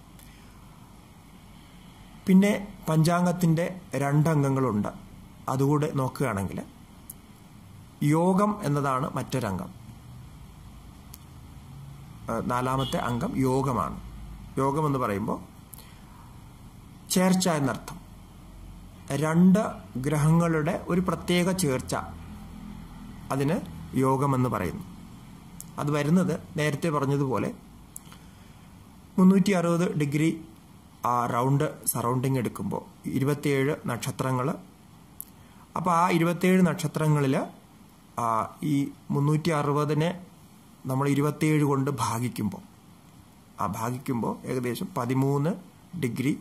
പിന്നെ പഞ്ചാംഗത്തിൻ്റെ രണ്ടംഗങ്ങളുണ്ട് അതുകൂടെ നോക്കുകയാണെങ്കിൽ യോഗം എന്നതാണ് മറ്റൊരംഗം നാലാമത്തെ അംഗം യോഗമാണ് യോഗം എന്ന് പറയുമ്പോൾ ചേർച്ച എന്നർത്ഥം രണ്ട് ഗ്രഹങ്ങളുടെ ഒരു പ്രത്യേക ചേർച്ച അതിന് യോഗമെന്ന് പറയുന്നു അത് വരുന്നത് നേരത്തെ പറഞ്ഞതുപോലെ മുന്നൂറ്റി അറുപത് ഡിഗ്രി ആ റൗണ്ട് സറൗണ്ടിങ് എടുക്കുമ്പോൾ ഇരുപത്തിയേഴ് നക്ഷത്രങ്ങൾ അപ്പോൾ ആ ഇരുപത്തിയേഴ് നക്ഷത്രങ്ങളിൽ ഈ മുന്നൂറ്റി അറുപതിനെ നമ്മൾ ഇരുപത്തിയേഴ് കൊണ്ട് ഭാഗിക്കുമ്പോൾ ആ ഭാഗിക്കുമ്പോൾ ഏകദേശം പതിമൂന്ന് ഡിഗ്രി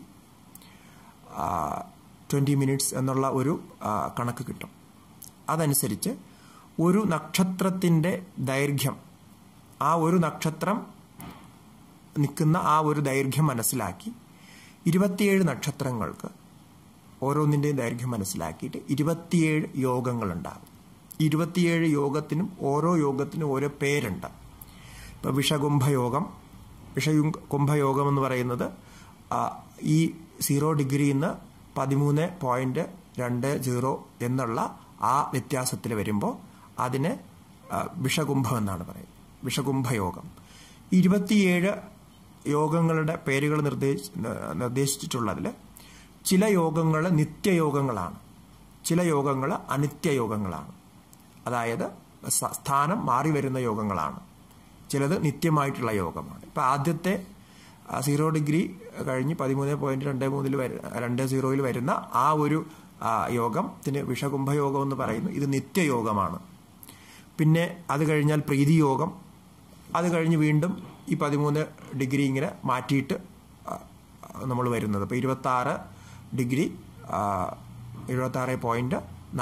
ട്വൻറ്റി മിനിറ്റ്സ് എന്നുള്ള ഒരു കണക്ക് കിട്ടും അതനുസരിച്ച് ഒരു നക്ഷത്രത്തിൻ്റെ ദൈർഘ്യം ആ ഒരു നക്ഷത്രം നിൽക്കുന്ന ആ ഒരു ദൈർഘ്യം മനസ്സിലാക്കി ഇരുപത്തിയേഴ് നക്ഷത്രങ്ങൾക്ക് ഓരോന്നിൻ്റെയും ദൈർഘ്യം മനസ്സിലാക്കിയിട്ട് ഇരുപത്തിയേഴ് യോഗങ്ങളുണ്ടാകും ഇരുപത്തിയേഴ് യോഗത്തിനും ഓരോ യോഗത്തിനും ഓരോ പേരുണ്ട് ഇപ്പോൾ വിഷകുംഭയോഗം വിഷകുംഭയോഗം എന്ന് പറയുന്നത് ഈ സീറോ ഡിഗ്രിയിൽ നിന്ന് പതിമൂന്ന് പോയിന്റ് രണ്ട് സീറോ എന്നുള്ള ആ വ്യത്യാസത്തിൽ വരുമ്പോൾ അതിന് വിഷകുംഭം എന്നാണ് പറയുന്നത് വിഷകുംഭയോഗം ഇരുപത്തിയേഴ് യോഗങ്ങളുടെ പേരുകൾ നിർദ്ദേശി നിർദ്ദേശിച്ചിട്ടുള്ളതിൽ ചില യോഗങ്ങൾ നിത്യയോഗങ്ങളാണ് ചില യോഗങ്ങൾ അനിത്യയോഗങ്ങളാണ് അതായത് സ്ഥാനം മാറി വരുന്ന യോഗങ്ങളാണ് ചിലത് നിത്യമായിട്ടുള്ള യോഗമാണ് ഇപ്പം ആദ്യത്തെ സീറോ ഡിഗ്രി കഴിഞ്ഞ് പതിമൂന്ന് പോയിന്റ് രണ്ട് മൂന്നിൽ രണ്ട് സീറോയിൽ വരുന്ന ആ ഒരു യോഗത്തിന് വിഷകുംഭയോഗം എന്ന് പറയുന്നു ഇത് നിത്യയോഗമാണ് പിന്നെ അത് കഴിഞ്ഞാൽ പ്രീതിയോഗം അത് കഴിഞ്ഞ് വീണ്ടും ഈ പതിമൂന്ന് ഡിഗ്രി ഇങ്ങനെ മാറ്റിയിട്ട് നമ്മൾ വരുന്നത് അപ്പോൾ ഇരുപത്താറ് ഡിഗ്രി എഴുപത്താറ് പോയിന്റ്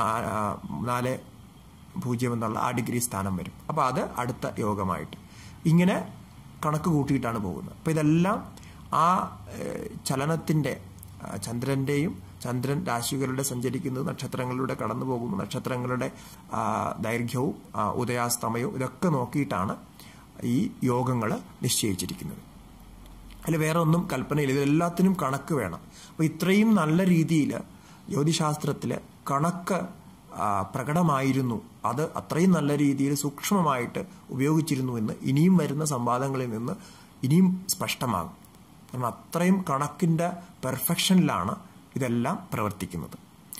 നാല് പൂജ്യം എന്നുള്ള ആ ഡിഗ്രി സ്ഥാനം വരും അപ്പോൾ അത് അടുത്ത യോഗമായിട്ട് ഇങ്ങനെ കണക്ക് കൂട്ടിയിട്ടാണ് പോകുന്നത് അപ്പോൾ ഇതെല്ലാം ആ ചലനത്തിൻ്റെ ചന്ദ്രൻ്റെയും ചന്ദ്രൻ രാശികളുടെ സഞ്ചരിക്കുന്നത് നക്ഷത്രങ്ങളിലൂടെ കടന്നു പോകുന്നു നക്ഷത്രങ്ങളുടെ ദൈർഘ്യവും ഉദയാസ്തമയവും ഇതൊക്കെ നോക്കിയിട്ടാണ് ഈ യോഗങ്ങൾ നിശ്ചയിച്ചിരിക്കുന്നത് അതിൽ വേറെ ഒന്നും കൽപ്പനയില്ല ഇതെല്ലാത്തിനും കണക്ക് വേണം അപ്പോൾ ഇത്രയും നല്ല രീതിയിൽ ജ്യോതിശാസ്ത്രത്തിൽ കണക്ക് പ്രകടമായിരുന്നു അത് അത്രയും നല്ല രീതിയിൽ സൂക്ഷ്മമായിട്ട് ഉപയോഗിച്ചിരുന്നു എന്ന് ഇനിയും വരുന്ന സംവാദങ്ങളിൽ നിന്ന് ഇനിയും സ്പഷ്ടമാകും കാരണം അത്രയും കണക്കിൻ്റെ പെർഫെക്ഷനിലാണ് ഇതെല്ലാം പ്രവർത്തിക്കുന്നത്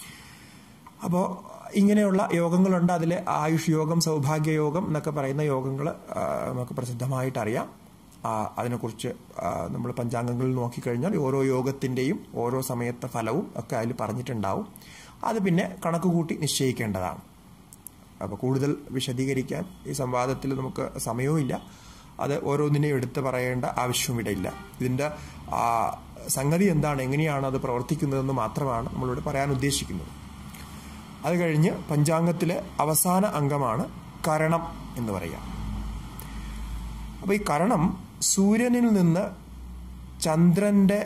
അപ്പോൾ ഇങ്ങനെയുള്ള യോഗങ്ങളുണ്ട് അതിൽ ആയുഷ് യോഗം സൗഭാഗ്യ യോഗം എന്നൊക്കെ പറയുന്ന യോഗങ്ങൾ നമുക്ക് പ്രസിദ്ധമായിട്ട് അറിയാം അതിനെക്കുറിച്ച് നമ്മൾ പഞ്ചാംഗങ്ങളിൽ നോക്കിക്കഴിഞ്ഞാൽ ഓരോ യോഗത്തിൻ്റെയും ഓരോ സമയത്തെ ഫലവും ഒക്കെ അതിൽ പറഞ്ഞിട്ടുണ്ടാവും അത് പിന്നെ കണക്ക് കൂട്ടി നിശ്ചയിക്കേണ്ടതാണ് അപ്പോൾ കൂടുതൽ വിശദീകരിക്കാൻ ഈ സംവാദത്തിൽ നമുക്ക് സമയവുമില്ല അത് ഓരോന്നിനെയും എടുത്ത് പറയേണ്ട ആവശ്യവും ഇടയില്ല ഇതിൻ്റെ സംഗതി എന്താണ് എങ്ങനെയാണ് അത് പ്രവർത്തിക്കുന്നതെന്ന് മാത്രമാണ് നമ്മളിവിടെ പറയാൻ ഉദ്ദേശിക്കുന്നത് അത് കഴിഞ്ഞ് പഞ്ചാംഗത്തിലെ അവസാന അംഗമാണ് കരണം എന്ന് പറയുക അപ്പോൾ ഈ കരണം സൂര്യനിൽ നിന്ന് ചന്ദ്രൻ്റെ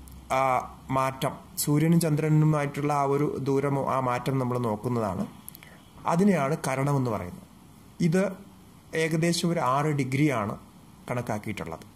മാറ്റം സൂര്യനും ചന്ദ്രനുമായിട്ടുള്ള ആ ഒരു ദൂരമോ ആ മാറ്റം നമ്മൾ നോക്കുന്നതാണ് അതിനെയാണ് കരണം എന്ന് പറയുന്നത് ഇത് ഏകദേശം ഒരു ആറ് ഡിഗ്രിയാണ് കണക്കാക്കിയിട്ടുള്ളത്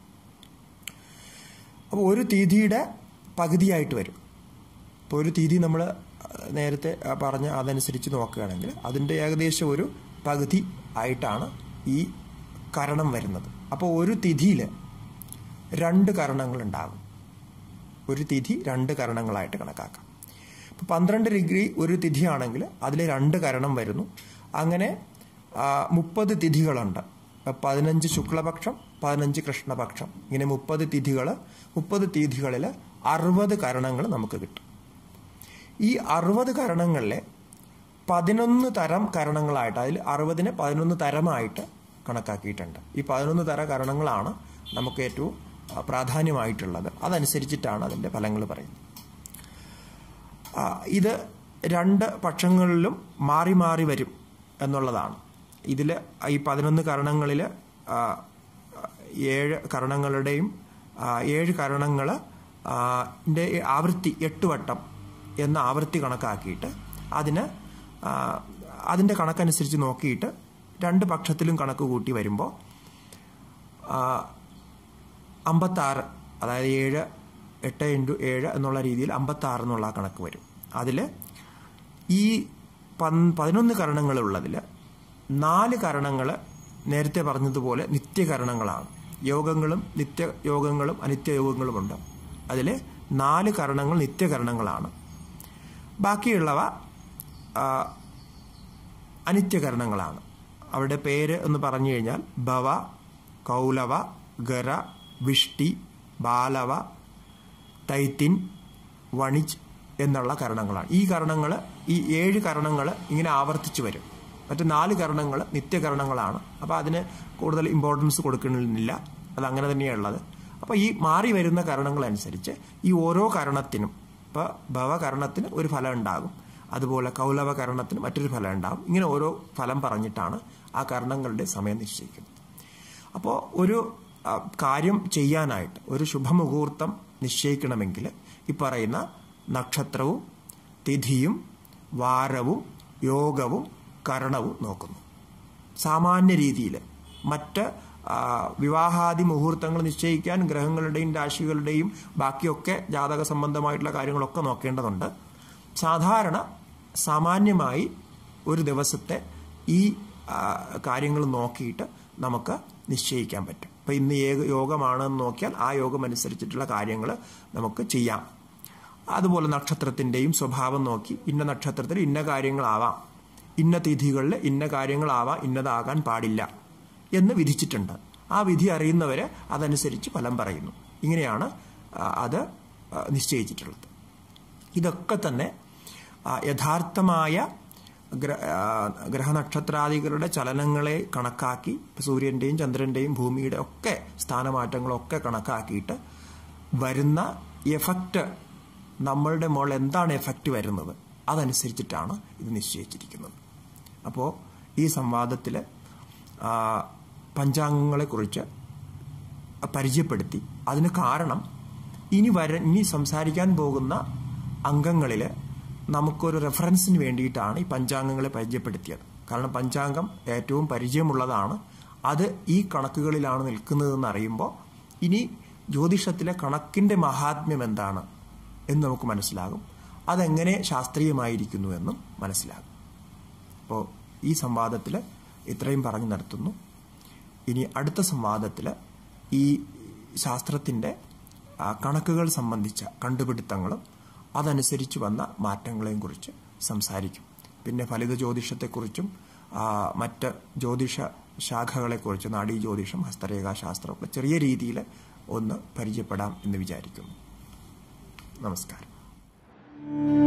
അപ്പോൾ ഒരു തീയതിയുടെ പകുതിയായിട്ട് വരും ഇപ്പോൾ ഒരു തീയതി നമ്മൾ നേരത്തെ പറഞ്ഞ അതനുസരിച്ച് നോക്കുകയാണെങ്കിൽ അതിൻ്റെ ഏകദേശം ഒരു പകുതി ആയിട്ടാണ് ഈ കരണം വരുന്നത് അപ്പോൾ ഒരു തിഥിയിൽ രണ്ട് കരണങ്ങൾ ഉണ്ടാകും ഒരു തിഥി രണ്ട് കരണങ്ങളായിട്ട് കണക്കാക്കാം ഇപ്പോൾ പന്ത്രണ്ട് ഡിഗ്രി ഒരു തിഥിയാണെങ്കിൽ അതിൽ രണ്ട് കരണം വരുന്നു അങ്ങനെ മുപ്പത് തിഥികളുണ്ട് പതിനഞ്ച് ശുക്ലപക്ഷം പതിനഞ്ച് കൃഷ്ണപക്ഷം ഇങ്ങനെ മുപ്പത് തിഥികൾ മുപ്പത് തിഥികളിൽ അറുപത് കരണങ്ങൾ നമുക്ക് കിട്ടും ഈ അറുപത് കരണങ്ങളിലെ പതിനൊന്ന് തരം കരണങ്ങളായിട്ട് അതിൽ അറുപതിന് പതിനൊന്ന് തരമായിട്ട് കണക്കാക്കിയിട്ടുണ്ട് ഈ പതിനൊന്ന് തര കരണങ്ങളാണ് നമുക്ക് ഏറ്റവും പ്രാധാന്യമായിട്ടുള്ളത് അതനുസരിച്ചിട്ടാണ് അതിൻ്റെ ഫലങ്ങൾ പറയുന്നത് ഇത് രണ്ട് പക്ഷങ്ങളിലും മാറി മാറി വരും എന്നുള്ളതാണ് ഇതിൽ ഈ പതിനൊന്ന് കരണങ്ങളിൽ ഏഴ് കരണങ്ങളുടെയും ഏഴ് കരണങ്ങൾ ആവൃത്തി എട്ട് വട്ടം എന്ന ആവൃത്തി കണക്കാക്കിയിട്ട് അതിന് അതിൻ്റെ കണക്കനുസരിച്ച് നോക്കിയിട്ട് രണ്ട് പക്ഷത്തിലും കണക്ക് കൂട്ടി വരുമ്പോൾ അമ്പത്താറ് അതായത് ഏഴ് എട്ട് ഇൻറ്റു ഏഴ് എന്നുള്ള രീതിയിൽ അമ്പത്താറ് എന്നുള്ള കണക്ക് വരും അതിൽ ഈ പതിനൊന്ന് കരണങ്ങളുള്ളതിൽ നാല് കരണങ്ങൾ നേരത്തെ പറഞ്ഞതുപോലെ നിത്യകരണങ്ങളാണ് യോഗങ്ങളും നിത്യയോഗങ്ങളും അനിത്യയോഗങ്ങളുമുണ്ട് അതിൽ നാല് കരണങ്ങൾ നിത്യകരണങ്ങളാണ് ബാക്കിയുള്ളവ ആ, അനിത്യകരണങ്ങളാണ് അവരുടെ പേര് എന്ന് പറഞ്ഞു കഴിഞ്ഞാൽ ഭവ കൗലവ ഗര വിഷ്ടി ബാലവ തൈത്തിൻ വണിജ് എന്നുള്ള കരണങ്ങളാണ് ഈ കരണങ്ങൾ ഈ ഏഴ് കരണങ്ങൾ ഇങ്ങനെ ആവർത്തിച്ച് വരും മറ്റ് നാല് കരണങ്ങൾ നിത്യകരണങ്ങളാണ് അപ്പോൾ അതിന് കൂടുതൽ ഇമ്പോർട്ടൻസ് കൊടുക്കണമെന്നില്ല അത് അങ്ങനെ തന്നെയാണുള്ളത് അപ്പോൾ ഈ മാറി വരുന്ന കരണങ്ങളനുസരിച്ച് ഈ ഓരോ കരണത്തിനും ഇപ്പോൾ ഭവകരണത്തിന് ഒരു ഫലം ഉണ്ടാകും അതുപോലെ കൗലവ കരണത്തിന് മറ്റൊരു ഫലം ഉണ്ടാകും ഇങ്ങനെ ഓരോ ഫലം പറഞ്ഞിട്ടാണ് ആ കരണങ്ങളുടെ സമയം നിശ്ചയിക്കുന്നത് അപ്പോൾ ഒരു ആ, കാര്യം ചെയ്യാനായിട്ട് ഒരു ശുഭമുഹൂർത്തം നിശ്ചയിക്കണമെങ്കിൽ ഈ പറയുന്ന നക്ഷത്രവും തിഥിയും വാരവും യോഗവും കരണവും നോക്കുന്നു സാമാന്യ രീതിയിൽ മറ്റ് ആ, വിവാഹാദി മുഹൂർത്തങ്ങൾ നിശ്ചയിക്കാൻ ഗ്രഹങ്ങളുടെയും രാശികളുടെയും ബാക്കിയൊക്കെ ജാതക സംബന്ധമായിട്ടുള്ള കാര്യങ്ങളൊക്കെ നോക്കേണ്ടതുണ്ട് സാധാരണ സാമാന്യമായി ഒരു ദിവസത്തെ ഈ ആ, കാര്യങ്ങൾ നോക്കിയിട്ട് നമുക്ക് നിശ്ചയിക്കാൻ പറ്റും ഇപ്പം ഇന്ന് ഏക യോഗമാണെന്ന് നോക്കിയാൽ ആ യോഗം അനുസരിച്ചിട്ടുള്ള കാര്യങ്ങൾ നമുക്ക് ചെയ്യാം അതുപോലെ നക്ഷത്രത്തിൻ്റെയും സ്വഭാവം നോക്കി ഇന്ന നക്ഷത്രത്തിൽ ഇന്ന കാര്യങ്ങളാവാം ഇന്ന തിഥികളിൽ ഇന്ന കാര്യങ്ങളാവാം ഇന്നതാകാൻ പാടില്ല എന്ന് വിധിച്ചിട്ടുണ്ട് ആ വിധി അറിയുന്നവരെ അതനുസരിച്ച് ഫലം പറയുന്നു ഇങ്ങനെയാണ് ആ, അത് ആ, നിശ്ചയിച്ചിട്ടുള്ളത് ഇതൊക്കെ തന്നെ ആ, യഥാർത്ഥമായ ഗ്ര ആ, ഗ്രഹനക്ഷത്രാദികളുടെ ചലനങ്ങളെ കണക്കാക്കി ഇപ്പൊ സൂര്യൻ്റെയും ചന്ദ്രൻ്റെയും ഭൂമിയുടെ ഒക്കെ സ്ഥാനമാറ്റങ്ങളൊക്കെ കണക്കാക്കിയിട്ട് വരുന്ന എഫക്റ്റ് നമ്മളുടെ മുകളിൽ എന്താണ് എഫക്റ്റ് വരുന്നത് അതനുസരിച്ചിട്ടാണ് ഇത് നിശ്ചയിച്ചിരിക്കുന്നത് അപ്പോൾ ഈ സംവാദത്തിൽ പഞ്ചാംഗങ്ങളെക്കുറിച്ച് പരിചയപ്പെടുത്തി അതിന് കാരണം ഇനി വര ഇനി സംസാരിക്കാൻ പോകുന്ന അംഗങ്ങളിൽ നമുക്കൊരു റെഫറൻസിന് വേണ്ടിയിട്ടാണ് ഈ പഞ്ചാംഗങ്ങളെ പരിചയപ്പെടുത്തിയത് കാരണം പഞ്ചാംഗം ഏറ്റവും പരിചയമുള്ളതാണ് അത് ഈ കണക്കുകളിലാണ് നിൽക്കുന്നതെന്ന് അറിയുമ്പോൾ ഇനി ജ്യോതിഷത്തിലെ കണക്കിൻ്റെ മഹാത്മ്യം എന്താണ് എന്ന് നമുക്ക് മനസ്സിലാകും അതെങ്ങനെ ശാസ്ത്രീയമായിരിക്കുന്നു എന്നും മനസ്സിലാകും അപ്പോൾ ഈ സംവാദത്തിൽ ഇത്രയും പറഞ്ഞു നിർത്തുന്നു ഇനി അടുത്ത സംവാദത്തിൽ ഈ ശാസ്ത്രത്തിൻ്റെ ആ, കണക്കുകൾ സംബന്ധിച്ച കണ്ടുപിടുത്തങ്ങളും അതനുസരിച്ച് വന്ന മാറ്റങ്ങളെയും കുറിച്ച് സംസാരിക്കും പിന്നെ ഫലിത ജ്യോതിഷത്തെക്കുറിച്ചും ആ, മറ്റ് ജ്യോതിഷ ശാഖകളെക്കുറിച്ച് നാഡീ ജ്യോതിഷം ഹസ്തരേഖാശാസ്ത്രം ഒക്കെ ചെറിയ രീതിയിൽ ഒന്ന് പരിചയപ്പെടാം എന്ന് വിചാരിക്കുന്നു നമസ്കാരം